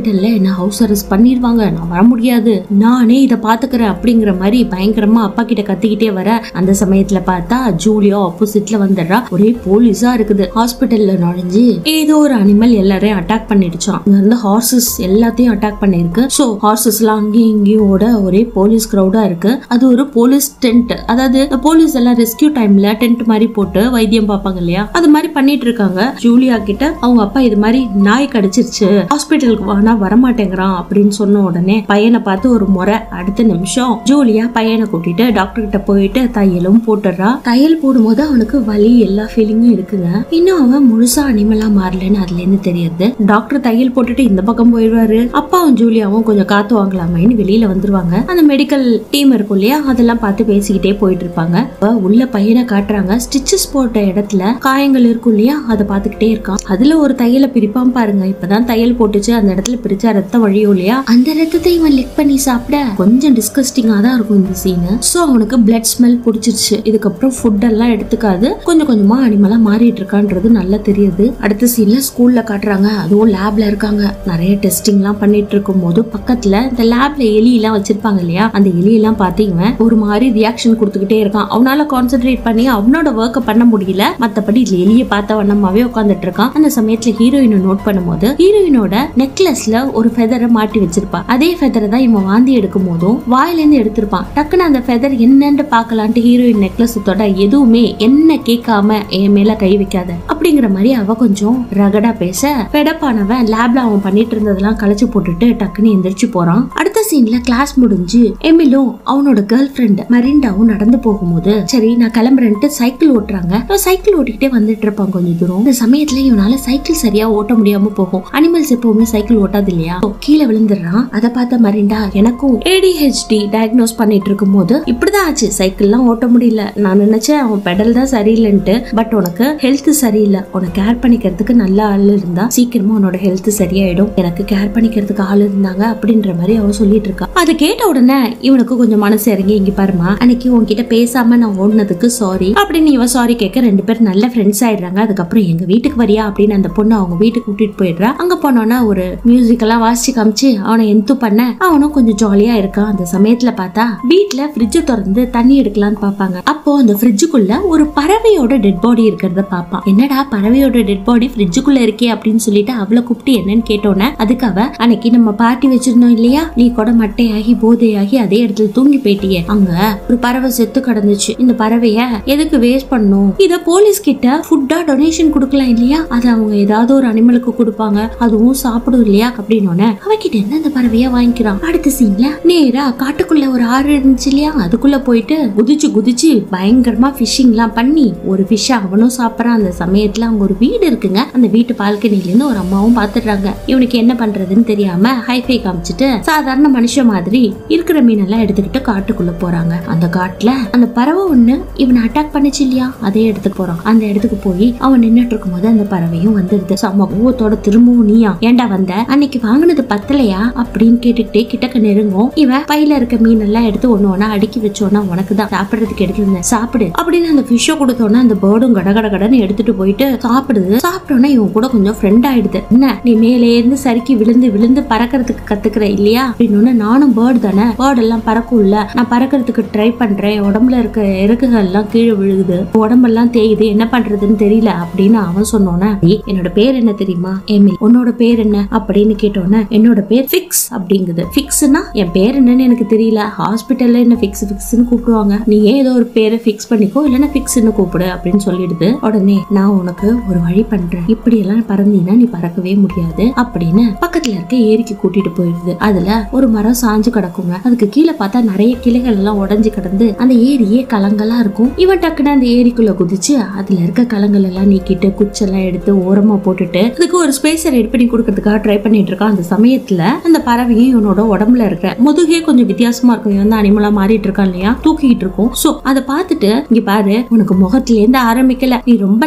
ஹாஸ்பிட்டல்ல என்ன ஹவுஸ் அரெஸ்ட் பண்ணிருவாங்க நான் வர முடியாது நானே இதை பாத்துக்கிறேன் அப்படிங்கிற மாதிரி பயங்கரமா அப்பா கிட்ட கத்திக்கிட்டே வர அந்த சமயத்துல பார்த்தா ஜூலியா ஆப்போசிட்ல வந்துடுறா ஒரே போலீஸா இருக்குது ஹாஸ்பிட்டல்ல நுழைஞ்சு ஏதோ ஒரு அனிமல் எல்லாரையும் அட்டாக் பண்ணிடுச்சான் இங்க இருந்து ஹார்சஸ் எல்லாத்தையும் அட்டாக் பண்ணிருக்கு சோ ஹார்சஸ் எல்லாம் அங்கேயும் இங்கேயும் ஓட ஒரே போலீஸ் கிரௌடா இருக்கு அது ஒரு போலீஸ் டென்ட் அதாவது இந்த போலீஸ் எல்லாம் ரெஸ்கியூ டைம்ல டென்ட் மாதிரி போட்டு வைத்தியம் பார்ப்பாங்க இல்லையா அது மாதிரி பண்ணிட்டு இருக்காங்க ஜூலியா கிட்ட அவங்க அப்பா இது மாதிரி நாய் கடிச்சிருச்சு ஹாஸ்பிட்டலுக்கு வானா வரமாட்டேங்கிறான் அப்படின்னு சொன்ன உடனே பையனை பார்த்து ஒரு முறை அடுத்த நிமிஷம் ஜூலியா பையனை கூட்டிட்டு டாக்டர் கிட்ட போயிட்டு தையலும் போட்டுடுறா தையல் போடும்போது அவனுக்கு வலி எல்லா ஃபீலிங்கும் இருக்குங்க இன்னும் அவன் முழுசா அனிமலா மாறலன்னு அதுல இருந்து தெரியுது டாக்டர் தையல் போட்டுட்டு இந்த பக்கம் போயிடுவாரு அப்பாவும் ஜூலியாவும் கொஞ்சம் காத்து வாங்கலாமேன்னு வெளியில வந்துருவாங்க அந்த மெடிக்கல் டீம் இருக்கும் இல்லையா அதெல்லாம் பார்த்து பேசிக்கிட்டே போயிட்டு இருப்பாங்க அப்ப உள்ள பையனை காட்டுறாங்க ஸ்டிச்சஸ் போட்ட இடத்துல காயங்கள் இருக்கும் இல்லையா அதை பார்த்துக்கிட்டே இருக்கான் அதுல ஒரு தையலை பிரிப்பான் பாருங்க இப்பதான் தையல் போட்டுச்சு அந்த இடத்துல பிரிச்சா ரத்தம் வழியும் இல்லையா அந்த ரத்தத்தை இவன் லிக் பண்ணி சாப்பிட கொஞ்சம் டிஸ்கஸ்டிங்கா தான் இருக்கும் இந்த சீனு சோ அவனுக்கு பிளட் ஸ்மெல் பிடிச்சிருச்சு இதுக்கப்புறம் ஃபுட் எல்லாம் எடுத்துக்காது கொஞ்சம் கொஞ்சமா அனிமலா மாறிட்டு இருக்கான்றது நல்லா தெரியுது அடுத்த சீன்ல ஸ்கூல்ல காட்டுறாங்க அதுவும் லேப்ல இருக்காங்க நிறைய டெஸ்டிங் எல்லாம் பண்ணிட்டு இருக்கும் போது பக்கத்துல இந்த லேப்ல எலி எல்லாம் வச்சிருப்பாங்க இல்லையா அந்த எலி எல்லாம் பாத்தீங்க ஒரு மாதிரி ரியாக்ஷன் கொடுத்துக்கிட்டே இருக்கான் அவனால கான்சென்ட்ரேட் பண்ணி அவனோட ஒர்க்கை பண்ண முடியல மத்தபடி இதுல எலிய பார்த்த வண்ணமாவே உட்காந்துட்டு இருக்கான் அந்த சமயத்துல ஹீரோயினை நோட் பண்ணும்போது ஹீரோயினோட நெக்லஸ்ல ஒரு ஃபெதரை மாட்டி வச்சிருப்பா அதே ஃபெதரை தான் இவன் வாந்தி எடுக்கும் போதும் வாயில இருந்து எடுத்திருப்பான் டக்குன்னு அந்த ஃபெதர் என்னன்னு பார்க்கலான்ட்டு ஹீரோயின் நெக்லஸ் தொட எதுவுமே என்ன கேட்காம என் மேல கை வைக்காத அப்படிங்கிற மாதிரி அவ கொஞ்சம் ரகடா பேச ஃபெடப்பானவன் லேப்ல அவன் பண்ணிட்டு இருந்ததெல்லாம் களைச்சு போட்டுட்டு டக்குன்னு எந்திரிச்சு போறான் அடுத்த சீன்ல கிளாஸ் முடிஞ்சு எமிலும் அவனோட கேர்ள் ஃப்ரெண்ட் மரிண்டாவும் நடந்து போகும்போது சரி நான் கிளம்புறேன்ட்டு சைக்கிள் ஓட்டுறாங்க இவன் சைக்கிள் ஓட்டிக்கிட்டே வந்துட்டு இருப்பான் கொஞ்சம் தூரம் இந்த சமயத்துல இவனால சைக்கிள் சரியா ஓட்ட முடியாம போகும் அனிமல்ஸ் எப்பவுமே சைக்கிள் ஓட்டாது இல்லையா So, கீழே விழுந்துடுறான் அதை பார்த்த மரிண்டா எனக்கும் ஏடிஹெச்டி டயக்னோஸ் பண்ணிட்டு இருக்கும் போது இப்படிதான் ஆச்சு சைக்கிள்லாம் ஓட்ட முடியல நான் நினைச்சேன் அவன் பெடல் தான் சரியில்லைன்ட்டு பட் உனக்கு ஹெல்த் சரியில்லை உனக்கு கேர் பண்ணிக்கிறதுக்கு நல்ல ஆள் இருந்தா சீக்கிரமா உன்னோட ஹெல்த் சரியாயிடும் எனக்கு கேர் பண்ணிக்கிறதுக்கு ஆள் இருந்தாங்க அப்படின்ற மாதிரி அவன் சொல்லிட்டு இருக்கா அதை கேட்ட உடனே இவனுக்கு கொஞ்சம் மனசு இறங்கி இங்க பாருமா அன்னைக்கு உன்கிட்ட பேசாம நான் ஓடுனதுக்கு சாரி அப்படின்னு இவன் சாரி கேட்க ரெண்டு பேரும் நல்ல ஃப்ரெண்ட்ஸ் ஆயிடுறாங்க அதுக்கப்புறம் எங்க வீட்டுக்கு வரியா அப்படின்னு அந்த பொண்ணு அவங்க வீட்டுக்கு கூட்டிட்டு போயிடுறா அங்க போனோன்னா ஒரு மியூசிக் எல்லாம் வாசிச்சு காமிச்சு அவனை எந்து பண்ண அவனும் கொஞ்சம் ஜாலியா இருக்கான் அந்த சமயத்துல பார்த்தா வீட்ல ஃப்ரிட்ஜ் திறந்து தண்ணி எடுக்கலாம்னு பாப்பாங்க அப்போ அந்த ஃப்ரிட்ஜுக்குள்ள ஒரு பறவையோட டெட் பாடி இருக்கிறத பாப்பான் என்னடா பறவையோட டெட் பாடி ஃப்ரிட்ஜுக்குள்ள இருக்கே அப்படின்னு சொல்லிட்டு அவளை கூப்பிட்டு என்னன்னு கேட்டோன்னே அதுக்கு அவ அன்னைக்கு நம்ம பார்ட்டி வச்சிருந்தோம் இல்லையா நீ கூட மட்டையாகி போதையாகி அதே இடத்துல தூங்கி போயிட்டியே அங்க ஒரு பறவை செத்து கிடந்துச்சு இந்த பறவைய எதுக்கு வேஸ்ட் பண்ணும் இத போலீஸ் கிட்ட ஃபுட்டா டொனேஷன் கொடுக்கலாம் இல்லையா அது அவங்க ஏதாவது ஒரு அனிமலுக்கு கொடுப்பாங்க அதுவும் சாப்பிடும் இல்லையா அப்படின்னு அவகிட்ட இருந்து அந்த பறவைய வாங்கிக்கிறான் அடுத்த சீன்ல நேரா காட்டுக்குள்ள ஒரு ஆறு இருந்துச்சு இல்லையா அதுக்குள்ள போயிட்டு குதிச்சு குதிச்சு பயங்கரமா ஃபிஷிங் எல்லாம் பண்ணி ஒரு ஃபிஷ் அவனும் சாப்பிடறான் அந்த சமயத்துல அங்க ஒரு வீடு இருக்குங்க அந்த வீட்டு பால்கனில இருந்து ஒரு அம்மாவும் பாத்துடுறாங்க இவனுக்கு என்ன பண்றதுன்னு தெரியாம ஹைஃபை காமிச்சிட்டு சாதாரண மனுஷன் மாதிரி இருக்கிற மீனெல்லாம் எடுத்துக்கிட்டு காட்டுக்குள்ள போறாங்க அந்த காட்டுல அந்த பறவை ஒண்ணு இவனை அட்டாக் பண்ணுச்சு இல்லையா அதே இடத்துக்கு போறான் அந்த இடத்துக்கு போய் அவன் நின்னுட்டு இருக்கும் போது அந்த பறவையும் வந்துடுது செம்ம கோவத்தோட திரும்பவும் நீயா ஏன்டா வந்த அன்னைக்கு வாங்கினது பத்தலையா அப்படின்னு கேட்டுக்கிட்டே கிட்டக்க நெருங்கும் இவன் பையில இருக்க மீன் எல்லாம் எடுத்து ஒண்ணு ஒண்ணா அடுக்கி வச்சோன்னா உனக்கு தான் சாப்பிடுறதுக்கு எடுத்துருந்தேன் சாப்பிடு அப்படின்னு அந்த ஃபிஷ்ஷை கொடுத்தோன்னா அந்த பேர்டும் கட கட கடன்னு எடுத்துட்டு போயிட்டு சாப்பிடுது சாப்பிட்டோன்னா இவன் கூட கொஞ்சம் ஃப்ரெண்ட் ஆயிடுது என்ன நீ மேலே இருந்து சறுக்கி விழுந்து விழுந்து பறக்கிறதுக்கு கத்துக்கிற இல்லையா அப்படின்னு நானும் பேர்டு தானே பேர்டு எல்லாம் பறக்கும்ல நான் பறக்கிறதுக்கு ட்ரை பண்றேன் உடம்புல இருக்க இறகுகள் எல்லாம் கீழே விழுகுது உடம்பெல்லாம் தேயுது என்ன பண்றதுன்னு தெரியல அப்படின்னு அவன் சொன்னோன்னே "ஏய், என்னோட பேர் என்ன தெரியுமா எமில் உன்னோட பேர் என்ன அப்படின்னு கேட்டோன்னே என்னோட பேர் ஃபிக்ஸ் அப்படிங்குது ஃபிக்ஸ்னா என் பேர் என்னன்னு எனக்கு தெரியல ஹாஸ்பிட்டல்ல என்ன ஃபிக்ஸ் ஃபிக்ஸ்னு கூப்பிடுவாங்க நீ ஏன் ஏதோ ஒரு பேரை ஃபிக்ஸ் பண்ணிக்கோ இல்லைன்னா ஃபிக்ஸ்னு கூப்பிடு அப்படின்னு சொல்லிடுது உடனே நான் உனக்கு ஒரு வழி பண்றேன் இப்படி எல்லாம் பறந்தீங்கன்னா நீ பறக்கவே முடியாது அப்படின்னு பக்கத்துல இருக்க ஏரிக்கு கூட்டிட்டு போயிடுது அதுல ஒரு மரம் சாஞ்சு கிடக்குங்க அதுக்கு கீழே பார்த்தா நிறைய கிளைகள் எல்லாம் உடைஞ்சு கிடந்து அந்த ஏரியே கலங்கலா இருக்கும் இவன் டக்குன்னு அந்த ஏரிக்குள்ள குதிச்சு அதுல இருக்க கலங்கள் எல்லாம் நீக்கிட்டு குச்செல்லாம் எடுத்து ஓரமா போட்டுட்டு அதுக்கு ஒரு ஸ்பேஸை ரெடி பண்ணி கொடுக்கறதுக்காக ட்ரை பண்ணிட்டு இருக்கான் அந்த சமயத்துல அந்த பறவையும் இவனோட உடம்புல இருக்க முதுகே கொஞ்சம் வித்தியாசமா இருக்கும் இவன் வந்து அனிமலா மாறிட்டு இருக்கான் இல்லையா தூக்கிட்டு இருக்கும் சோ அதை பார்த்துட்டு இங்க பாரு உனக்கு முகத்துல இருந்து ஆரம்பிக்கல நீ ரொம்ப லக்கி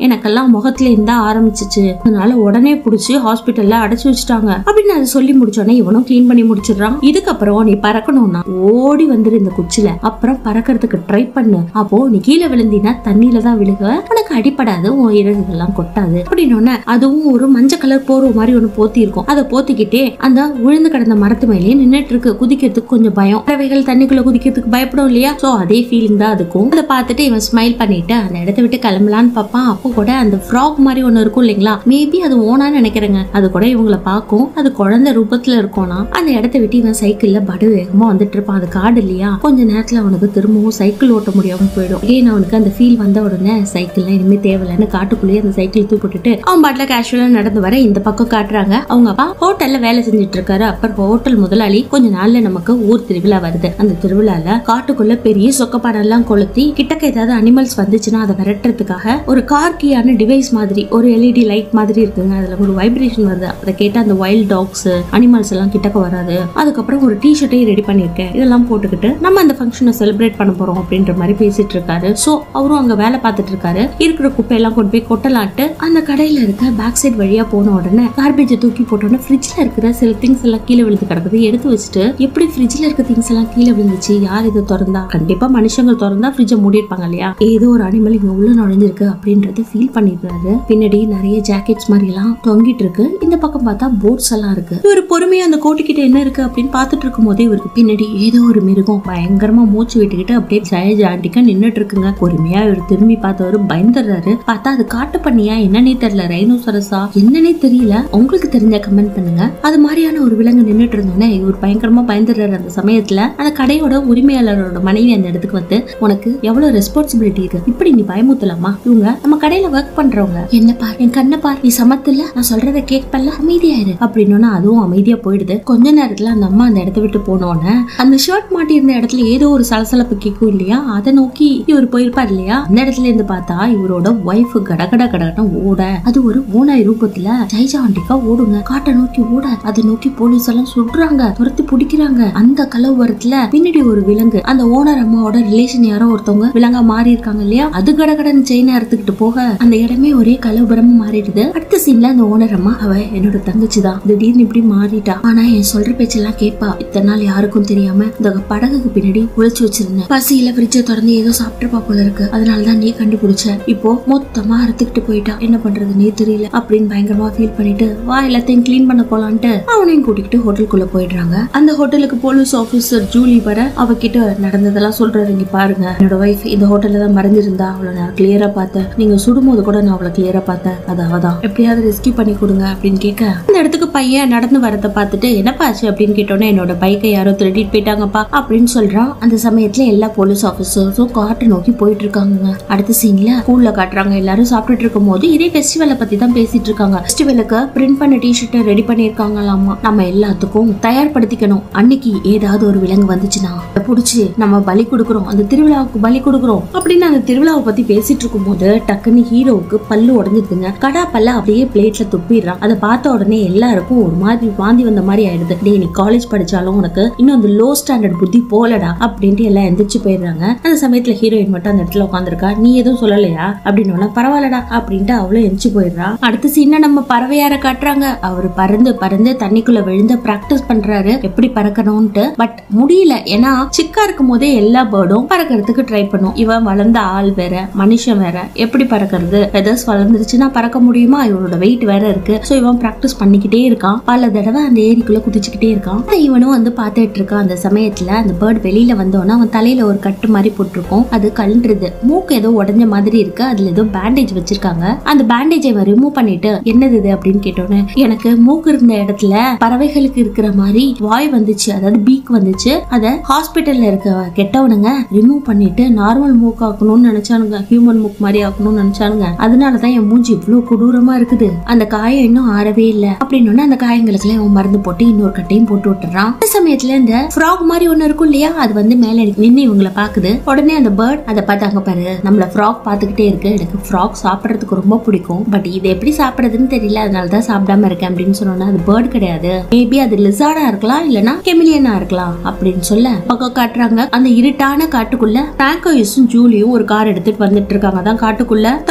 எனக்கெல்லாம் முகத்துல இருந்தா ஆரம்பிச்சிச்சு அதனால உடனே புடிச்சு ஹாஸ்பிட்டல்ல அடைச்சு வச்சுட்டாங்க அப்படின்னு அதை சொல்லி முடிச்சோடனே இவனும் க்ளீன் பண்ணி முடிச்சிடுறான் இதுக்கப்புறம் நீ பறக்கணும்னா ஓடி வந்துரு இந்த குச்சில அப்புறம் பறக்கிறதுக்கு ட்ரை பண்ணு அப்போ நீ கீழே விழுந்தினா தண்ணியில தான் விழுக உனக்கு அடிப்படாது உன் இறகுகள்லாம் கொட்டாது அப்படின்னு அதுவும் ஒரு மஞ்சள் கலர் போர்வை மாதிரி ஒண்ணு போத்தி இருக்கும் அதை போத்திக்கிட்டே அந்த விழுந்து கிடந்த மரத்து மேலேயே நின்னுட்டு இருக்கு குதிக்கிறதுக்கு கொஞ்சம் பயம் பறவைகள் தண்ணிக்குள்ள குதிக்கிறதுக்கு பயப்படும் இல்லையா சோ அதே ஃபீலிங் தான் அதுக்கும் அதை பார்த்துட்டு இவன் ஸ்மைல் பண்ணிட்டு அந்த இடத்த விட்டு கிளம்பலான்னு பார்ப்பான் அப்போ கூட அந்த ஃப்ராக் மாதிரி ஒண்ணு இருக்கும் இல்லைங்களா மேபி அது ஓனான்னு நினைக்கிறேங்க அது கூட இவங்களை பார்க்கும் அது குழந்தை ரூபத்துல இருக்கும்னா அந்த இடத்த விட்டு இவன் சைக்கிள்ல படு வேகமா வந்துட்டு இருப்பான் அது காடு இல்லையா கொஞ்ச நேரத்துல அவனுக்கு திரும்பவும் சைக்கிள் ஓட்ட முடியாம போயிடும் ஏன் அவனுக்கு அந்த ஃபீல் வந்த உடனே சைக்கிள்லாம் இனிமே தேவையில்லைன்னு காட்டுக்குள்ளேயே அந்த சைக்கிள் தூக்கிட்டு அவன் பாட்டுல கேஷுவலா நடந்து வர இந்த பக்கம் காட்டுறாங்க அவங்க அப்பா ஹோட்டல்ல வேலை செஞ்சுட்டு இருக்காரு அப்புறம் ஹோட்டல் முதலாளி கொஞ்ச நாள்ல நமக்கு ஊர் திருவிழா வருது அந்த திருவிழால காட்டுக்குள்ள பெரிய சொக்கப்பாடம் எல்லாம் கொளுத்தி கிட்டக்க ஏதாவது அனிமல்ஸ் வந்துச்சுன்னா அதை விரட்டுறதுக்காக ஒரு கார்கியான டிவைஸ் மாதிரி ஒரு எல்இடி லைட் மாதிரி இருக்குங்க அதுல ஒரு வைப்ரேஷன் வருது அதை கேட்டா அந்த வைல்ட் டாக்ஸ் அனிமல்ஸ் எல்லாம் கிட்டக்க வராது அதுக்கப்புறம் ஒரு டி ஷர்ட்டையும் ரெடி பண்ணிருக்கேன் இதெல்லாம் போட்டுக்கிட்டு நம்ம அந்த ஃபங்க்ஷனை செலிப்ரேட் பண்ண போறோம் அப்படின்ற மாதிரி பேசிட்டு இருக்காரு சோ அவரும் அங்க வேலை பார்த்துட்டு இருக்காரு இருக்கிற குப்பையெல்லாம் கொண்டு போய் கொட்டலாட்டு அந்த கடையில இருக்க பேக் சைடு வழியா போன உடனே கார்பேஜை தூக்கி போட்ட உடனே ஃப்ரிட்ஜ்ல இருக்கிற சில திங்ஸ் எல்லாம் கீழே விழுந்து கிடக்குது எடுத்து வச்சுட்டு எப்படி ஃப்ரிட்ஜ்ல இருக்க திங்ஸ் எல்லாம் கீழே விழுந்துச்சு யார் இதை திறந்தா கண்டிப்பா மனுஷங்க திறந்தா ஃப்ரிட்ஜை மூடிருப்பாங்க இல்லையா ஏதோ ஒரு அனிமல் இங்க உள்ள நுழைஞ்சிருக்கு அப்படின்றத ஃபீல் பண்ணிடுறாரு பின்னாடி நிறைய ஜாக்கெட்ஸ் மாதிரி எல்லாம் தொங்கிட்டு இருக்கு இந்த பக்கம் பார்த்தா போட்ஸ் எல்லாம் இருக்கு இவர் பொறுமையா அந்த கோட்டுக்கிட்ட என்ன இருக்கு அப்படின்னு பார்த்துட்டு இருக்கும் போதே இவருக்கு பின்னாடி ஏதோ ஒரு மிருகம் பயங்கரமா மூச்சு விட்டுக்கிட்டு அப்படியே ஜெய ஜாண்டிக்கா நின்னுட்டு இருக்குங்க பொறுமையா இவர் திரும்பி பார்த்தவரு பயந்துடுறாரு பார்த்தா அது காட்டு பண்ணியா என்னன்னே தெரியல ரைனோசரஸா என்னன்னே தெரியல உங்களுக்கு தெரிஞ்ச கமெண்ட் பண்ணுங்க அது மாதிரியான ஒரு விலங்கு நின்னுட்டு இருந்தோன்னே இவர் பயங்கரமா பயந்துடுறாரு அந்த சமயத்துல அந்த கடையோட உரிமையாளரோட மனைவி அந்த இடத்துக்கு வந்து உனக்கு எவ்வளவு ரெஸ்பான்சிபிலிட்டி இருக்கு இப்படி நீ பயமுத்தலாமா இவங்க நம்ம கடையில ஒர்க் பண்றவங்க என்ன பார் என் கண்ணை பார் நீ சமத்துல நான் சொல்றத கேட்பல்ல அமைதியாயிரு அப்படின்னா அதுவும் அமைதியா போயிடுது கொஞ்ச நேரத்துல அந்த அம்மா அந்த இடத்த விட்டு போனோடனே அந்த ஷர்ட் மாட்டி இருந்த இடத்துல ஏதோ ஒரு சலசலப்பு கேட்கும் இல்லையா அதை நோக்கி இவர் போயிருப்பார் இல்லையா அந்த இடத்துல இருந்து பார்த்தா இவரோட ஒய்ஃப் கடகட கடகடம் ஓட அது ஒரு ஓனாய் ரூபத்துல ஜெய்ஜாண்டிக்கா ஓடுங்க காட்டை நோக்கி ஓட அதை நோக்கி போலீஸ் எல்லாம் சுடுறாங்க துரத்தி பிடிக்கிறாங்க அந்த கலவரத்துல பின்னாடி ஒரு விலங்கு அந்த ஓனர் அம்மாவோட ரிலேஷன் யாரோ ஒருத்தவங்க விலங்கா மாறி இருக்காங்க இல்லையா அது கடகடன்னு செயினை அறுத்துக்கிட்டு போக அந்த இடமே ஒரே கலவரமா மாறிடுது அடுத்த சீன்ல அந்த ஓனர் அம்மா அவ என்னோட தங்கச்சி தான் திடீர்னு இப்படி மாறிட்டா ஆனா என் சொல்ற பேச்செல்லாம் கேட்பா இத்தனை நாள் யாருக்கும் தெரியாம இந்த படகுக்கு பின்னாடி ஒளிச்சு வச்சிருந்தேன் பசியில ஃப்ரிட்ஜை திறந்து ஏதோ சாப்பிட்டுப்பா போல இருக்கு அதனாலதான் நீ கண்டுபிடிச்ச இப்போ மொத்தமா அறுத்துக்கிட்டு போயிட்டா என்ன பண்றதுன்னே தெரியல அப்படின்னு பயங்கரமா ஃபீல் பண்ணிட்டு வா எல்லாத்தையும் க்ளீன் பண்ண போலான்ட்டு அவனையும் கூட்டிக்கிட்டு ஹோட்டலுக்குள்ள போயிடுறாங்க அந்த ஹோட்டலுக்கு போலீஸ் ஆபீசர் ஜூலி வர அவகிட்ட நடந்ததெல்லாம் சொல்றாரு இங்க பாருங்க என்னோட ஒய்ஃப் இந்த ஹோட்டல்ல தான் மறைஞ்சிருந்தா அவளை நான் கிளியரா பார்த்தேன் நீங்க சுடும்போது கூட நான் அவளை கிளியரா பார்த்தேன் அது அவதான் எப்படியாவது ரெஸ்கியூ பண்ணி கொடுங்க அப்படின்னு கேட்க அந்த இடத்துக்கு பையன் நடந்து வரதை பார்த்துட்டு என்னப்பாச்சு அப்படின்னு கேட்டோன்னே என்னோட பைக்கை யாரோ திருடிட்டு போயிட்டாங்கப்பா அப்படின்னு சொல்றான் அந்த சமயத்துல எல்லா போலீஸ் ஆபீசர்ஸும் காட்டை நோக்கி போயிட்டு இருக்காங்க அடுத்த சீன்ல ஸ்கூல்ல காட்டுறாங்க எல்லாரும் சாப்பிட்டுட்டு இருக்கும் போது இதே ஃபெஸ்டிவலை பத்தி தான் பேசிட்டு இருக்காங்க ஃபெஸ்டிவலுக்கு பிரிண்ட் பண்ண டிஷர்ட்டை ரெடி பண்ணிருக்காங்களாமா நம்ம எல்லாத்துக்கும் தயார்படுத்திக்கணும் அன்னைக்கு ஏதாவது ஒரு விலங்கு வந்துச்சுன்னா அதை புடிச்சு நம்ம பலி கொடுக்குறோம் அந்த திருவிழாவுக்கு பலி கொடுக்குறோம் அப்படின்னு அந்த திருவிழாவை பத்தி பேசிட்டு இருக்கும் போது டக்குன்னு ஹீரோவுக்கு பல்லு உடஞ்சிருதுங்க கடா பல்ல அப்படியே பிளேட்ல துப்பிடுறான் அதை பார்த்த உடனே எல்லாருக்கும் ஒரு மாதிரி வாந்தி வந்த மாதிரி ஆயிடுது டேய் நீ காலேஜ் படிச்சாலும் உனக்கு இன்னும் அந்த லோ ஸ்டாண்டர்ட் புத்தி போலடா அப்படின்ட்டு எல்லாம் எந்திரிச்சு போயிடுறாங்க அந்த சமயத்துல ஹீரோயின் மட்டும் அந்த இடத்துல உட்காந்துருக்கா நீ எதுவும் சொல்லலையா அப்படின்னு உடனே, பரவாயில்லடா அப்படின்ட்டு அவளும் எந்திரிச்சு போயிடுறா அடுத்த சீனை நம்ம பறவையார காட்டுறாங்க அவர் பறந்து பறந்து தண்ணிக்குள்ள விழுந்து பிராக்டிஸ் பண்றாரு எப்படி பறக்கணும்ட்டு பட் முடியல ஏன்னா சிக்கா இருக்கும் போதே எல்லா பேர்டும் பறக்கிறதுக்கு ட்ரை பண்ணும் இவன் வளர்ந்த ஆள் வேற மனுஷன் வேற எப்படி பறக்கிறது வெதர்ஸ் வளர்ந்துருச்சுன்னா பறக்க முடியுமா இவனோட வெயிட் வேற இருக்கு சோ இவன் பிராக்டிஸ் பண்ணிக்கிட்டே இருக்கான் பல தடவை அந்த ஏரிக்குள்ள குதிச்சுக்கிட்டே இருக்கான் ஆனா இவனும் வந்து பார்த்துட்டு இருக்கான் அந்த சமயத்துல அந்த பேர்ட் வெளியில வந்தோன்னா அவன் தலையில ஒரு கட்டு மாதிரி போட்டிருக்கும் அது கழன்றுது மூக்கு ஏதோ உடஞ்ச மாதிரி இருக்கு அதுல ஏதோ பேண்டேஜ் வச்சிருக்காங்க அந்த பேண்டேஜை அவன் ரிமூவ் பண்ணிட்டு என்னது இது அப்படின்னு கேட்டோன்னே எனக்கு மூக்கு இருந்த இடத்துல பறவைகளுக்கு இருக்கிற மாதிரி வாய் வந்துச்சு அதாவது பீக் வந்துச்சு அத ஹாஸ்பிட்டல்ல இருக்க கெட்டவனுங்க ரிமூவ் பண்ணிட்டு நார்மல் மூக்கு ஆக்கணும்னு நினைச்சானுங்க ஹியூமன் மூக் மாதிரி ஆக்கணும்னு நினைச்சானுங்க அதனாலதான் என் மூஞ்சி இவ்வளவு கொடூரமா இருக்குது அந்த காயம் இன்னும் ஆறவே இல்ல அப்படின்னு அந்த காயங்களுக்கு இவன் மருந்து போட்டு இன்னொரு கட்டையும் போட்டு விட்டுறான் அந்த சமயத்துல இந்த ஃப்ராக் மாதிரி ஒண்ணு இருக்கும் இல்லையா அது வந்து மேல நின்னு இவங்கள பாக்குது உடனே அந்த பேர்ட் அதை பார்த்தாங்க பாரு நம்மள ஃப்ராக் பாத்துக்கிட்டே இருக்கு எனக்கு ஃப்ராக் சாப்பிடுறதுக்கு ரொம்ப பிடிக்கும் பட் இது எப்படி சாப்பிடுறதுன்னு தெரியல அதனால தான் சாப்பிடாம இருக்கேன் அப்படின்னு சொன்னோன்னா அது பேர்ட் கிடையாது மேபி அது லிசார்டா இருக்கலாம் இல்லனா கெமிலியனா இருக்கலாம் அப்படின்னு சொல்ல பக்கம் காட்டுறாங்க அந்த இருட்டான காட்டுக்குள்ள பிராங்கோயிஸும் ஜூலியும் ஒரு கார் எடுத்துட்டு வந்துட்டு இருக்காங்க அதான் காட்டுக்குள்ள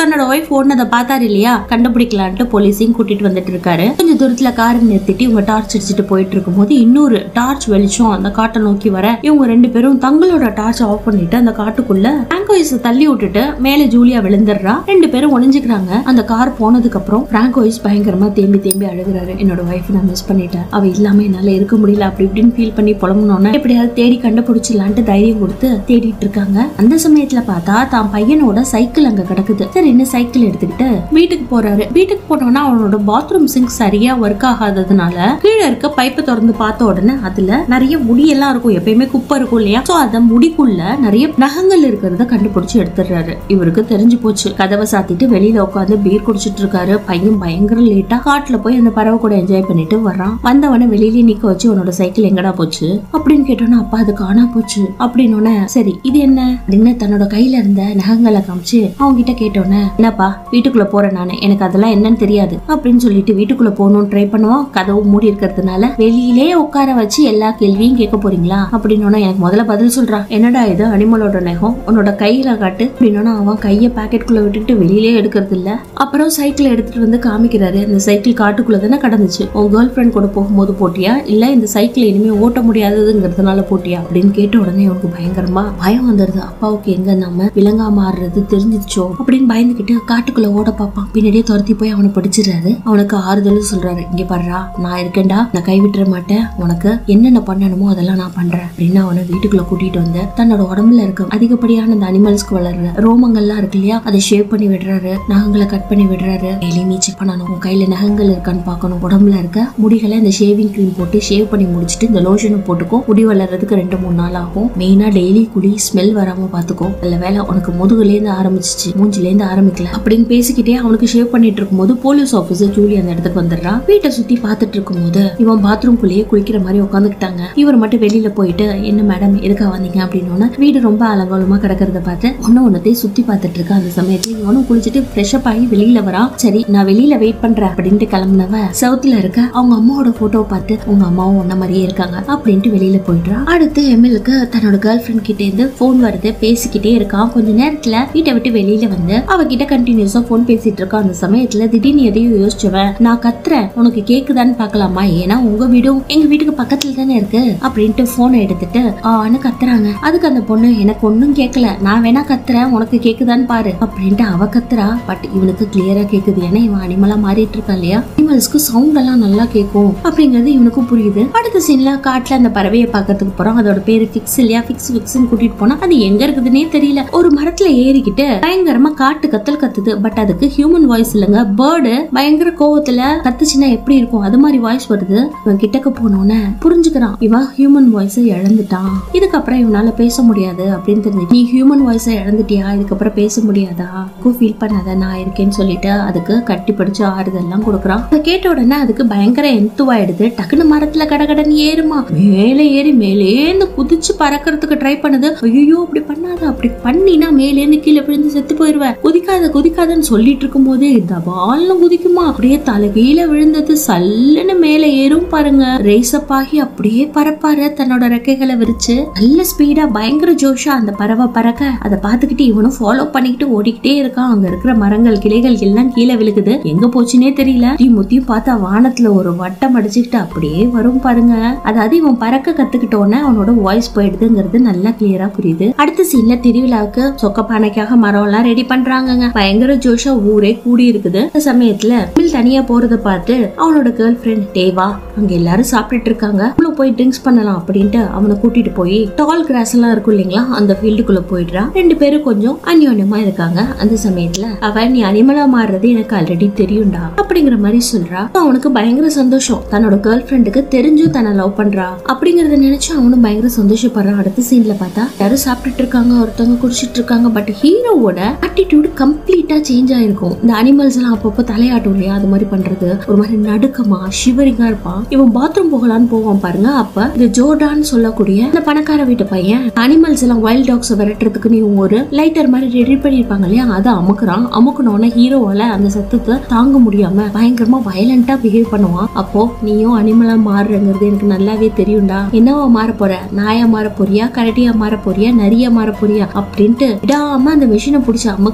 தன்னோட ஒய்ஃப் ஓடினதை பார்த்தாரு இல்லையா கண்டுபிடிக்கலான்ட்டு போலீஸையும் கூட்டிட்டு வந்துட்டு இருக்காரு கொஞ்சம் தூரத்துல காரை நிறுத்திட்டு இவங்க டார்ச் அடிச்சுட்டு போயிட்டு இருக்கும்போது இன்னொரு டார்ச் வெளிச்சம் அந்த காட்டை நோக்கி வர இவங்க ரெண்டு பேரும் தங்களோட டார்ச் ஆஃப் பண்ணிட்டு அந்த காட்டுக்குள்ள பிராங்கோயிஸ் தள்ளி விட்டுட்டு மேல ஜூலியா விழுந்துடுறா ரெண்டு பேரும் ஒளிஞ்சுக்கிறாங்க அந்த கார் போனதுக்கு அப்புறம் பிராங்கோயிஸ் பயங்கரமா தேம்பி தேம்பி அழுகுறாரு என்னோட ஒய்ஃப் நான் மிஸ் பண்ணிட்டேன் அவ இல்லாம என்னால இருக்க முடியல அப்படி இப்படின்னு ஃபீல் பண்ணி புலம்புனோன்னு எப்படியாவது தேடி கண்டுபிடிச்சிடலான்ட்டு தைரியம் கொடுத்து தேடிட்டு இருக்காங்க அந்த சமயத்துல பார்த்தா தான் பையனோட சைக்கிள் அங்க கிடக்குது சரி என்ன சைக்கிள் எடுத்துக்கிட்டு வீட்டுக்கு போறாரு வீட்டுக்கு போனோம்னா அவனோட பாத்ரூம் சிங்க் சரியா ஒர்க் ஆகாததுனால கீழே இருக்க பைப்பை திறந்து பார்த்த உடனே அதுல நிறைய முடியெல்லாம் இருக்கும் எப்பயுமே குப்பை இருக்கும் இல்லையா சோ அந்த முடிக்குள்ள நிறைய நகங்கள் இருக்கிறத கண்டுபிடிச்சு எடுத்துடுறாரு இவருக்கு தெரிஞ்சு போச்சு கதவை சாத்திட்டு வெளியில உட்காந்து பீர் குடிச்சிட்டு இருக்காரு பையன் பயங்கர லேட்டா காட்டுல போய் அந்த பறவை கூட என்ஜாய் பண்ணிட்டு வர்றான் வந்தவன வெளியிலே நிக்க வச்சு உன்னோட சைக்கிள் எங்கடா போச்சு அப்படின்னு கேட்டோன்னா அப்பா அது காணா போச்சு அப்படின்னு சரி இது என்ன அப்படின்னு தன்னோட கையில இருந்த நகங்களை காமிச்சு அவங்க கிட்ட கேட்டோன்னே என்னப்பா வீட்டுக்குள்ள போறேன் நானு எனக்கு அதெல்லாம் என்னன்னு தெரியாது அப்படின்னு சொல்லிட்டு வீட்டுக்குள்ள போகணும்னு ட்ரை பண்ணுவோம் கதவு மூடி இருக்கிறதுனால வெளியிலே உட்கார வச்சு எல்லா கேள்வியும் கேட்க போறீங்களா அப்படின்னு எனக்கு முதல்ல பதில் சொல்றான் என்னடா இது அனிமலோட நகம் உன்னோட கையில காட்டு அப்படின்னு அவன் கையை பாக்கெட்டுக்குள்ள விட்டுட்டு வெளியிலே எடுக்கிறது இல்ல அப்புறம் சைக்கிள் எடுத்துட்டு வந்து காமிக்கிறாரு இந்த சைக்கிள் காட்டுக்குள்ள தானே கடந்துச்சு உன் கேர்ள் ஃப்ரெண்ட் கூட போகும்போது போட்டியா இல்ல இந்த சைக்கிள் இனிமே ஓட்ட முடியாததுங்கிறதுனால போட்டியா அப்படின்னு கேட்ட உடனே அவனுக்கு பயங்கரமா பயம் வந்துருது அப்பாவுக்கு எங்க நம்ம விலங்கா மாறுறது தெரிஞ்சிச்சோ அப்படின்னு பயந்துகிட்டு காட்டுக்குள்ள ஓட பார்ப்பான் பின்னாடியே துரத்தி போய் அவனை பிடிச்சிடுறாரு அவனுக்கு ஆறுதலும் சொல்றாரு இங்க பாருடா நான் இருக்கேன்டா நான் கைவிட்டுற மாட்டேன் உனக்கு என்னென்ன பண்ணணுமோ அதெல்லாம் நான் பண்றேன் அப்படின்னு அவனை வீட்டுக்குள்ள கூட்டிட்டு வந்து தன்னோட உடம்புல இருக்க அதிகப்படியான இந்த அனிமல்ஸ்க்கு வளர்ற ரோமங்கள்லாம் இருக்கு இல்லையா அதை ஷேவ் பண்ணி விடுறாரு நகங்களை கட் பண்ணி விடுறாரு டெய்லி செக் பண்ணணும் உன் கையில நகங்கள் இருக்கான்னு பார்க்கணும் உடம்புல இருக்க முடிகளை இந்த ஷேவிங் க்ரீம் போட்டு ஷேவ் பண்ணி முடிச்சுட்டு இந்த லோஷனும் போட்டுக்கோ முடி வளர்றதுக்கு ரெண்டு மூணு நாள் ஆகும் மெயினா டெய்லி குடி ஸ்மெல் வராம பாத்துக்கோ நல்ல வேலை உனக்கு முதுகுல இருந்து ஆரம்பிச்சிச்சு மூஞ்சில இருந்து ஆரம்பிக்கல அப்படின்னு பேசிக்கிட்டே அவனுக்கு ஷேவ் பண்ணிட்டு இருக்கும்போது போலீஸ் ஆபீசர் ஜூலி அந்த இடத்துக்கு வந்துடுறா வீட்டை சுத்தி பார்த்துட்டு இருக்கும்போது இவன் பாத்ரூம் குள்ளேயே குளிக்கிற மாதிரி உட்காந்துக்கிட்டாங்க இவர் மட்டும் வெளியில போயிட்டு என்ன மேடம் எதுக்காக வந்தீங்க அப்படின்னு வீடு ரொம்ப அலங்கோலமா கிடக்கிறத பார்த்து ஒன்னு ஒன்னத்தையும் சுத்தி பார்த்துட்டு இருக்க அந்த சமயத்துல இவனும் குளிச்சுட்டு ஃப்ரெஷ் அப் ஆகி வெளியில வரான் சரி நான் வெளியில வெயிட் பண்றேன் அப்படின்ட்டு கிளம்புனவ சவுத்துல இருக்க அவங்க அம்மாவோட போட்டோ பார்த்து உங்க அம்மாவும் ஒன்ன மாதிரியே இருக்காங்க அப்படின்ட்டு வெளியில போயிடுறான் அடுத்து எம்எல்க்கு தன்னோட கேர்ள் ஃப்ரெண்ட் கிட்ட இருந்து போன் வருது பேசிக்கிட்டே இருக்கான் கொஞ்ச நேரத்துல வீட்டை விட்டு வெளியில வந்து அவகிட்ட கண்டினியூஸா போன் பேசிட்டு இருக்கான் அந்த சமயத்துல திடீர்னு எதையும் யோசிச்சவன் நான் கத்துறேன் உனக்கு கேக்குதான்னு பார்க்கலாமா ஏன்னா உங்க வீடும் எங்க வீட்டுக்கு பக்கத்துல தானே இருக்கு அப்படின்ட்டு போனை எடுத்துட்டு ஆன்னு கத்துறாங்க அதுக்கு அந்த பொண்ணு எனக்கு ஒன்னும் கேட்கல நான் வேணா கத்துறேன் உனக்கு கேக்குதான்னு பாரு அப்படின்ட்டு அவ கத்துறா பட் இவனுக்கு கிளியரா கேக்குது ஏன்னா இவன் அனிமலா மாறிட்டு இருக்கான் இல்லையா அனிமல்ஸ்க்கு சவுண்ட் எல்லாம் நல்லா கேட்கும் அப்படிங்கிறது இவனுக்கும் புரியுது அடுத்த சீன்ல காட்டுல அந்த பறவையை பார்க்கறதுக்கு போறோம் அதோட பேரு ஃபிக்ஸ் இல்லையா ஃபிக்ஸ் ஃபிக்ஸ்னு கூட்டிட்டு போனா அது எங்க இருக்குதுன்னே தெரியல ஒரு மரத்துல ஏறிக்கிட்டு பயங்கரமா காட்டு கத்தல் கத்துது பட் அதுக்கு ஹியூமன் வாய்ஸ் இல்லைங்க பேர்டு பயங்கர கோவத்துல கத்துச்சுன்னா எப்படி இருக்கும் அது மாதிரி வாய்ஸ் வருது இவன் கிட்டக்க போனோன்னு புரிஞ்சுக்கிறான் இவன் ஹியூமன் வாய்ஸை இழந்துட்டான் இதுக்கப்புறம் இவனால பேச முடியாது அப்படின்னு தெரிஞ்சு நீ ஹியூமன் வாய்ஸை இழந்துட்டியா இதுக்கப்புறம் பேச முடியாதா ஃபீல் பண்ணாத நான் இருக்கேன்னு சொல்லிட்டு அதுக்கு கட்டி பிடிச்சு ஆறுதல்லாம் கொடுக்குறான் அதை கேட்ட உடனே அதுக்கு பயங்கர எந்துவாயிடுது டக்குனு மரத்துல கடகடன்னு ஏறுமா மேலே ஏறி மேலேந்து குதிச்சு பறக்கிறதுக்கு ட்ரை பண்ணுது ஐயோ அப்படி பண்ணாத அப்படி பண்ணினா மேலேந்து கீழே விழுந்து செத்து போயிருவ குதிக்காத குதிக்காதன்னு சொல்லிட்டு இருக்கும் போதே தபால்னு குதிக்குமா அப்படியே தலை கீழே விழுந்தது சல்லுன்னு மேலே ஏறும் பாருங்க ரேசப் ஆகி அப்படியே பறப்பாரு தன்னோட ரெக்கைகளை விரிச்சு நல்ல ஸ்பீடா பயங்கர ஜோஷா அந்த பறவை பறக்க அதை பார்த்துக்கிட்டு இவனும் ஃபாலோ பண்ணிக்கிட்டு ஓடிக்கிட்டே இருக்கான் அங்க இருக்கிற மரங்கள் கிளைகள் எல்லாம் கீழே விழுகுது எங்க போச்சுன்னே தெரியல தீ முத்தியும் பார்த்தா வானத்துல ஒரு வட்டம் அடிச்சுக்கிட்டு அப்படியே வரும் பாருங்க அதாவது இவன் பறக்க கத்துக்கிட்டோன்னே அவனோட வாய்ஸ் போயிடுதுங்கிறது நல்லா கிளியரா புரியுது அடுத்த சீன்ல திருவிழாவுக்கு சொக்க பானைக்காக மரம் எல்லாம் ரெடி பண்றாங்கங்க பயங்கர ஜோஷா ஊரே கூடி இருக்குது அந்த சமயத்துல மில் தனியா போறத பார்த்து அவனோட கேர்ள் ஃப்ரெண்ட் டேவா அங்க எல்லாரும் சாப்பிட்டுட்டு இருக்காங்க உள்ள போய் ட்ரிங்க்ஸ் பண்ணலாம் அப்படின்ட்டு அவனை கூட்டிட்டு போய் டால் கிராஸ் எல்லாம் இருக்கும் இல்லைங்களா அந்த ஃபீல்டுக்குள்ள போயிடுறான் ரெண்டு பேரும் கொஞ்சம் அந்யோன்யமா இருக்காங்க அந்த சமயத்துல அவன் நீ அனிமலா மாறுறது எனக்கு ஆல்ரெடி தெரியும்டா அப்படிங்கிற மாதிரி சொல்றா அவனுக்கு பயங்கர சந்தோஷம் தன்னோட கேர்ள் ஃப்ரெண்டுக்கு தெரிஞ்சும் தன்னை லவ் பண்றா அப்படிங்கறத நினைச்சு அவனும் பயங்கர சந்தோஷப்படுறான் அடுத்த சீன்ல பார்த்தா யாரும் சாப்பிட்டுட்டு இருக்காங்க ஒருத்தவங்க குடிச்சிட்டு இருக்காங்க பட் ஹீரோவோட ஆட்டிடியூட் கம்ப்ளீட்டா சேஞ்ச் ஆயிருக்கும் இந்த அனிமல்ஸ் எல்லாம் அப்பப்போ தலையாட்டும் இல்லையா அது மாதிரி பண்றது ஒரு மாதிரி நடுக்கமா ஷிவரிங்கா இருப்பான் இவன் பாத்ரூம் போகலான்னு போவான் பாருங்க அப்ப இந்த ஜோர்டான்னு சொல்லக்கூடிய அந்த பணக்கார வீட்டு பையன் அனிமல்ஸ் எல்லாம் வைல்ட் டாக்ஸ் விரட்டுறதுக்கு நீ ஒரு லைட்டர் மாதிரி ரெடி பண்ணிருப்பாங்க இல்லையா அதை அமுக்குறான் அமுக்குனோடனே ஹீரோவால அந்த சத்தத்தை தாங்க முடியாம பயங்கரமா வயலண்டா பிஹேவ் பண்ணுவான் அப்போ நீயும் அனிமலா மாறுறங்கிறது எனக்கு நல்லாவே தெரியும்டா என்னவா மாற போற நாயா மாற போறியா கரடியா மாற போறியா நரியா மாற போறியா அப்படின்ட்டு விடாம அந்த மிஷினை பிடிச்ச அமுக்க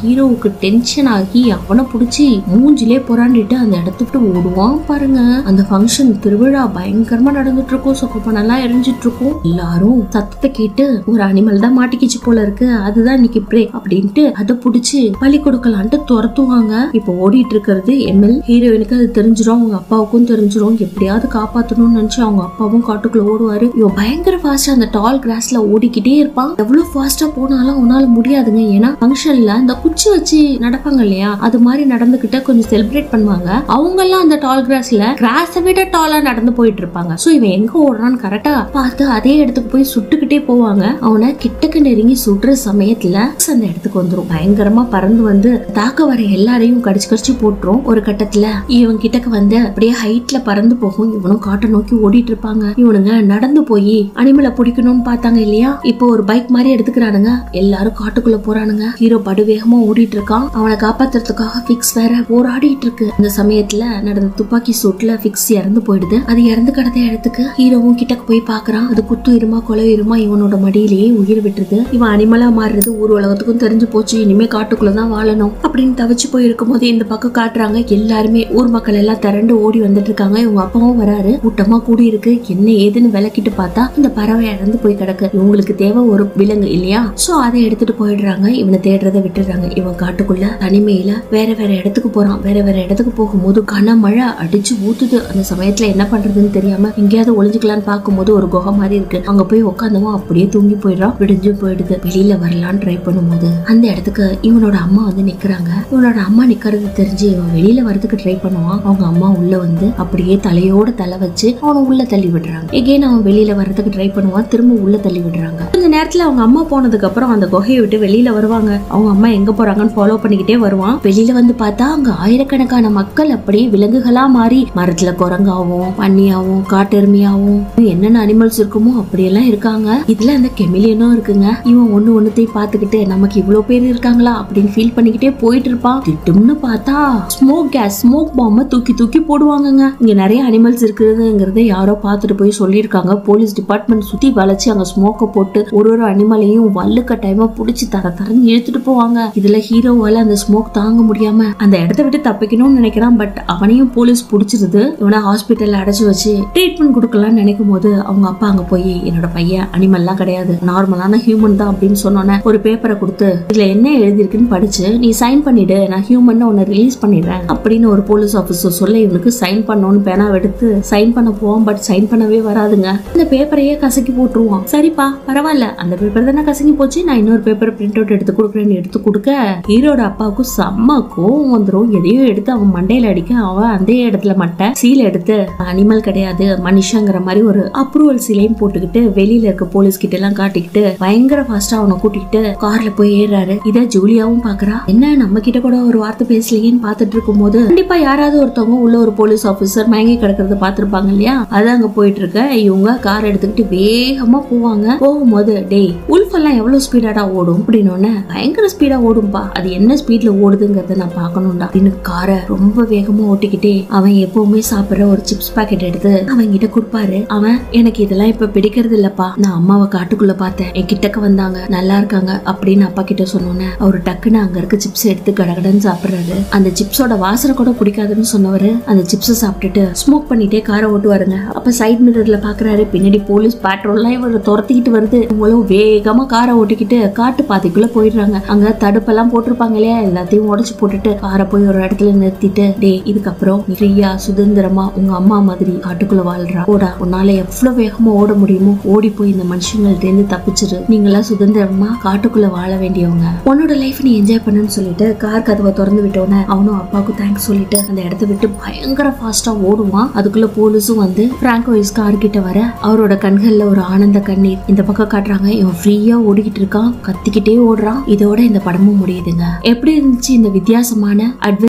ஹீரோவுக்கு டென்ஷன் ஆகி அவனை புடிச்சு மூஞ்சிலே புறாண்டிட்டு அந்த இடத்த விட்டு ஓடுவான் பாருங்க அந்த ஃபங்க்ஷன் திருவிழா பயங்கரமா நடந்துட்டு இருக்கும் சொக்கப்பனெல்லாம் எரிஞ்சிட்டு இருக்கும் எல்லாரும் சத்தத்தை கேட்டு ஒரு அனிமல் தான் மாட்டிக்கிச்சு போல இருக்கு அதுதான் இன்னைக்கு பிரே அப்படின்ட்டு அதை புடிச்சு பலி கொடுக்கலான்ட்டு துரத்துவாங்க இப்போ ஓடிட்டு இருக்கிறது எம்எல் ஹீரோயினுக்கு அது தெரிஞ்சிரும் அவங்க அப்பாவுக்கும் தெரிஞ்சிரும் எப்படியாவது காப்பாத்தணும்னு நினைச்சு அவங்க அப்பாவும் காட்டுக்குள்ள ஓடுவாரு இவன் பயங்கர ஃபாஸ்டா அந்த டால் கிராஸ்ல ஓடிக்கிட்டே இருப்பான் எவ்வளவு ஃபாஸ்டா போனாலும் அவனால முடியாதுங்க ஏன்னா ஃபங்க்ஷன்ல அந்த குச்சி வச்சு நடப்பாங்க இல்லையா அது மாதிரி நடந்துகிட்ட கொஞ்சம் செலிப்ரேட் பண்ணுவாங்க அவங்க எல்லாம் அந்த டால் கிராஸ்ல கிராஸை விட டாலா நடந்து போயிட்டு இருப்பாங்க சோ இவன் எங்க ஓடுறான்னு கரெக்டா பார்த்து அதே இடத்துக்கு போய் சுட்டுக்கிட்டே போவாங்க அவனை கிட்டக்கு நெருங்கி சுடுற சமயத்துல அந்த இடத்துக்கு வந்துரும் பயங்கரமா பறந்து வந்து தாக்க வர எல்லாரையும் கடிச்சு கடிச்சு போட்டுரும் ஒரு கட்டத்துல இவன் கிட்டக்கு வந்து அப்படியே ஹைட்ல பறந்து போகும் இவனும் காட்டை நோக்கி ஓடிட்டு இருப்பாங்க இவனுங்க நடந்து போய் அனிமலை பிடிக்கணும்னு பார்த்தாங்க இல்லையா இப்போ ஒரு பைக் மாதிரி எடுத்துக்கிறானுங்க எல்லாரும் காட்டுக்குள்ள போறானுங்க ஹீரோ படுவேகமா ஓடிட்டு இருக்கான் அவனை காப்பாத்துறதுக்காக ஃபிக்ஸ் வேற போராடிட்டு இருக்கு இந்த சமயத்துல நடந்த துப்பாக்கி சூட்ல ஃபிக்ஸ் இறந்து போயிடுது அது இறந்து கிடந்த இடத்துக்கு ஹீரோவும் கிட்டக்கு போய் பாக்குறான் அது குத்து இருமா கொலை இருமா இவனோட மடியிலேயே உயிர் விட்டுருது இவன் அனிமலா மாறுறது ஊர் உலகத்துக்கும் தெரிஞ்சு போச்சு இனிமே காட்டுக்குள்ளதான் வாழணும் அப்படின்னு தவிச்சு போயிருக்கும் போது இந்த பக்கம் காட்டுறாங்க எல்லாருமே ஊர் மக்கள் எல்லாம் திரண்டு ஓடி வந்துட்டு இருக்காங்க இவங்க அப்பாவும் வராரு கூட்டமா கூடி இருக்கு என்ன ஏதுன்னு விளக்கிட்டு பார்த்தா இந்த பறவை இறந்து போய் கிடக்கு இவங்களுக்கு தேவை ஒரு விலங்கு இல்லையா சோ அதை எடுத்துட்டு போயிடுறாங்க இவனை தேடுறதை விட்டுடுறாங்க இவன் காட்டுக்குள்ள தனிமையில வேற வேற இடத்துக்கு போறான் வேற வேற இடத்துக்கு போகும்போது கனமழை அடிச்சு ஊத்துது அந்த சமயத்துல என்ன பண்றதுன்னு தெரியாம எங்கேயாவது ஒளிஞ்சுக்கலான்னு பார்க்கும்போது ஒரு குகை மாதிரி இருக்கு அங்க போய் உட்காந்தவன் அப்படியே தூங்கி போயிடுறான் விடிஞ்சு போயிடுது வெளியில வரலான்னு ட்ரை பண்ணும்போது அந்த இடத்துக்கு இவனோட அம்மா வந்து நிக்கிறாங்க இவனோட அம்மா நிக்கிறது தெரிஞ்சு இவன் வெளியில வரதுக்கு ட்ரை பண்ணுவான் அவங்க அம்மா உள்ள வந்து அப்படியே தலையோட தலை வச்சு அவனை உள்ள தள்ளி விடுறாங்க எகேன் அவன் வெளியில வரதுக்கு ட்ரை பண்ணுவான் திரும்ப உள்ள தள்ளி விடுறாங்க கொஞ்ச நேரத்துல அவங்க அம்மா போனதுக்கு அப்புறம் அந்த குகையை விட்டு வெளியில வருவாங்க அவங்க அம்மா எங்க போறாங்கன்னு ஃபாலோ பண்ணிக்கிட்டே வருவான் வெளியில வந்து பார்த்தா அங்க ஆயிரக்கணக்கான மக்கள் அப்படியே விலங்குகளா மாறி மரத்துல குரங்காவும் பன்னியாவும் காட்டெருமையாவும் என்னென்ன அனிமல்ஸ் இருக்குமோ அப்படியெல்லாம் இருக்காங்க இதுல அந்த கெமிலியனும் இருக்குங்க இவன் ஒண்ணு ஒண்ணுத்தையும் பார்த்துக்கிட்டு நமக்கு இவ்வளவு பேர் இருக்காங்களா அப்படின்னு ஃபீல் பண்ணிக்கிட்டே போயிட்டு இருப்பான் திட்டும்னு பார்த்தா ஸ்மோக் கேஸ் ஸ்மோக் பாம்ப தூக்கி தூக்கி போடுவாங்கங்க இங்க நிறைய அனிமல்ஸ் இருக்குதுங்கிறத யாரோ பார்த்துட்டு போய் சொல்லியிருக்காங்க போலீஸ் டிபார்ட்மெண்ட் சுத்தி வளைச்சு அங்க ஸ்மோக்கை போட்டு ஒரு ஒரு அனிமலையும் வல்லுக்க டைமா புடிச்சு தர தரன்னு இழுத்துட்டு போவாங்க இதுல ஹீரோவால அந்த ஸ்மோக் தாங்க முடியாம அந்த இடத்த விட்டு தப்பிக்கணும்னு நினைக்கிறான் பட் அவனையும் போலீஸ் புடிச்சிருது இவனை ஹாஸ்பிட்டல்ல அடைச்சு வச்சு ட்ரீட்மெண்ட் கொடுக்கலாம்னு நினைக்கும் போது அவங்க அப்பா அங்க போய் என்னோட பையன் அனிமல்லாம் கிடையாது நார்மலான ஹியூமன் தான் அப்படின்னு சொன்னோன்னே ஒரு பேப்பரை கொடுத்து இதுல என்ன எழுதியிருக்குன்னு படிச்சு நீ சைன் பண்ணிடு நான் ஹியூமன் உன்னை ரிலீஸ் பண்ணிடுறேன் அப்படின்னு ஒரு போலீஸ் ஆபீசர் சொல்ல இவனுக்கு சைன் பண்ணணும்னு பேனா எடுத்து சைன் பண்ண போவான் பட் சைன் பண்ணவே வராதுங்க அந்த பேப்பரையே கசக்கி போட்டுருவான் சரிப்பா பரவாயில்ல அந்த பேப்பர் தானே கசங்கி போச்சு நான் இன்னொரு பேப்பர் பிரிண்ட் அவுட் எடுத்து கொடுக்குறேன்னு எடுத்து கொடுக்க ஹீரோட அப்பாவுக்கு செம்ம கோவம் வந்துரும் எதையோ எடுத்து அவன் மண்டையில அடிக்க அவன் அதே இடத்துல மட்டை சீல் எடுத்து அனிமல் கிடையாது மனுஷங்கிற மாதிரி ஒரு அப்ரூவல் சீலையும் போட்டுக்கிட்டு வெளியில இருக்க போலீஸ் கிட்ட எல்லாம் காட்டிக்கிட்டு பயங்கர ஃபாஸ்டா அவனை கூட்டிக்கிட்டு கார்ல போய் ஏறாரு இத ஜூலியாவும் பாக்குறா என்ன நம்ம கிட்ட கூட ஒரு வார்த்தை பேசலையேன்னு பாத்துட்டு இருக்கும்போது கண்டிப்பா யாராவது ஒருத்தவங்க உள்ள ஒரு போலீஸ் ஆபீசர் மயங்கி கிடக்கிறத பாத்திருப்பாங்க இல்லையா அது அங்க போயிட்டு இருக்க இவங்க கார் எடுத்துக்கிட்டு வேகமா போவாங்க போகும்போது டேய் உல்ஃப் எல்லாம் எவ்வளவு ஸ்பீடாடா ஓடும் அப்படின்னு பயங்கர ஸ்பீடா ஓடும்பா அது என்ன ஸ்பீட்ல ஓடுதுங்கிறத நான் பார்க்கணும்டா அப்படின்னு காரை ரொம்ப வேகமா ஓட்டிக்கிட்டே அவன் எப்பவுமே சாப்பிடுற ஒரு சிப்ஸ் பாக்கெட் எடுத்து அவன் கிட்ட கொடுப்பாரு அவன் எனக்கு இதெல்லாம் இப்ப பிடிக்கிறது இல்லப்பா நான் அம்மாவை காட்டுக்குள்ள பார்த்தேன் என் கிட்டக்க வந்தாங்க நல்லா இருக்காங்க அப்படின்னு அப்பா கிட்ட சொன்னோன்னே அவரு டக்குன்னு அங்க இருக்க சிப்ஸ் எடுத்து கடகடன்னு சாப்பிடுறாரு அந்த சிப்ஸோட வாசனை கூட பிடிக்காதுன்னு சொன்னவரு அந்த சிப்ஸை சாப்பிட்டுட்டு ஸ்மோக் பண்ணிட்டே காரை ஓட்டுவாருங்க அப்ப சைட் மிரர்ல பாக்குறாரு பின்னாடி போலீஸ் பேட்ரோல்லாம் இவரை துரத்திக்கிட்டு வருது இவங்களும் வேகமா காரை ஓட்டிக்கிட்டு காட்டு பாதைக்குள்ள போயிடுறாங்க அங்க தடுப்பெல்லாம் போட்டிருப்பாங்க இல்லையா எல்லாத்தையும் உடைச்சு போட்டுட்டு காரை போய் ஒரு இடத்துல நிறுத்திட்டு டே இதுக்கப்புறம் நீ ஃப்ரீயா சுதந்திரமா உங்க அம்மா மாதிரி காட்டுக்குள்ள வாழ்றா ஓடா உன்னால எவ்வளவு வேகமா ஓட முடியுமோ ஓடி போய் இந்த மனுஷங்கள்ட்ட இருந்து தப்பிச்சிரு நீங்களா சுதந்திரமா காட்டுக்குள்ள வாழ வேண்டியவங்க உன்னோட லைஃப் நீ என்ஜாய் பண்ணுன்னு சொல்லிட்டு கார் கதவை திறந்து விட்டோன்னே அவனும் அப்பாவுக்கும் தேங்க்ஸ் சொல்லிட்டு அந்த இடத்த விட்டு பயங்கர ஃபாஸ்டா ஓடுவான் அதுக்குள்ள போலீஸும் வந்து பிராங்கோயிஸ் கார் கிட்ட வர அவரோட கண்கள்ல ஒரு ஆனந்த கண்ணீர் இந்த பக்கம் காட்டுறாங்க இவன் ஃப்ரீயா ஓடிக்கிட்டு இருக்கான் கத்திக்கிட்டே ஓடுறான் இதோட இந்த படமும் முடியுதுங்க எப்படி இருந்துச்சு இந்த வித்தியாசமான அட்வென்ச்சர்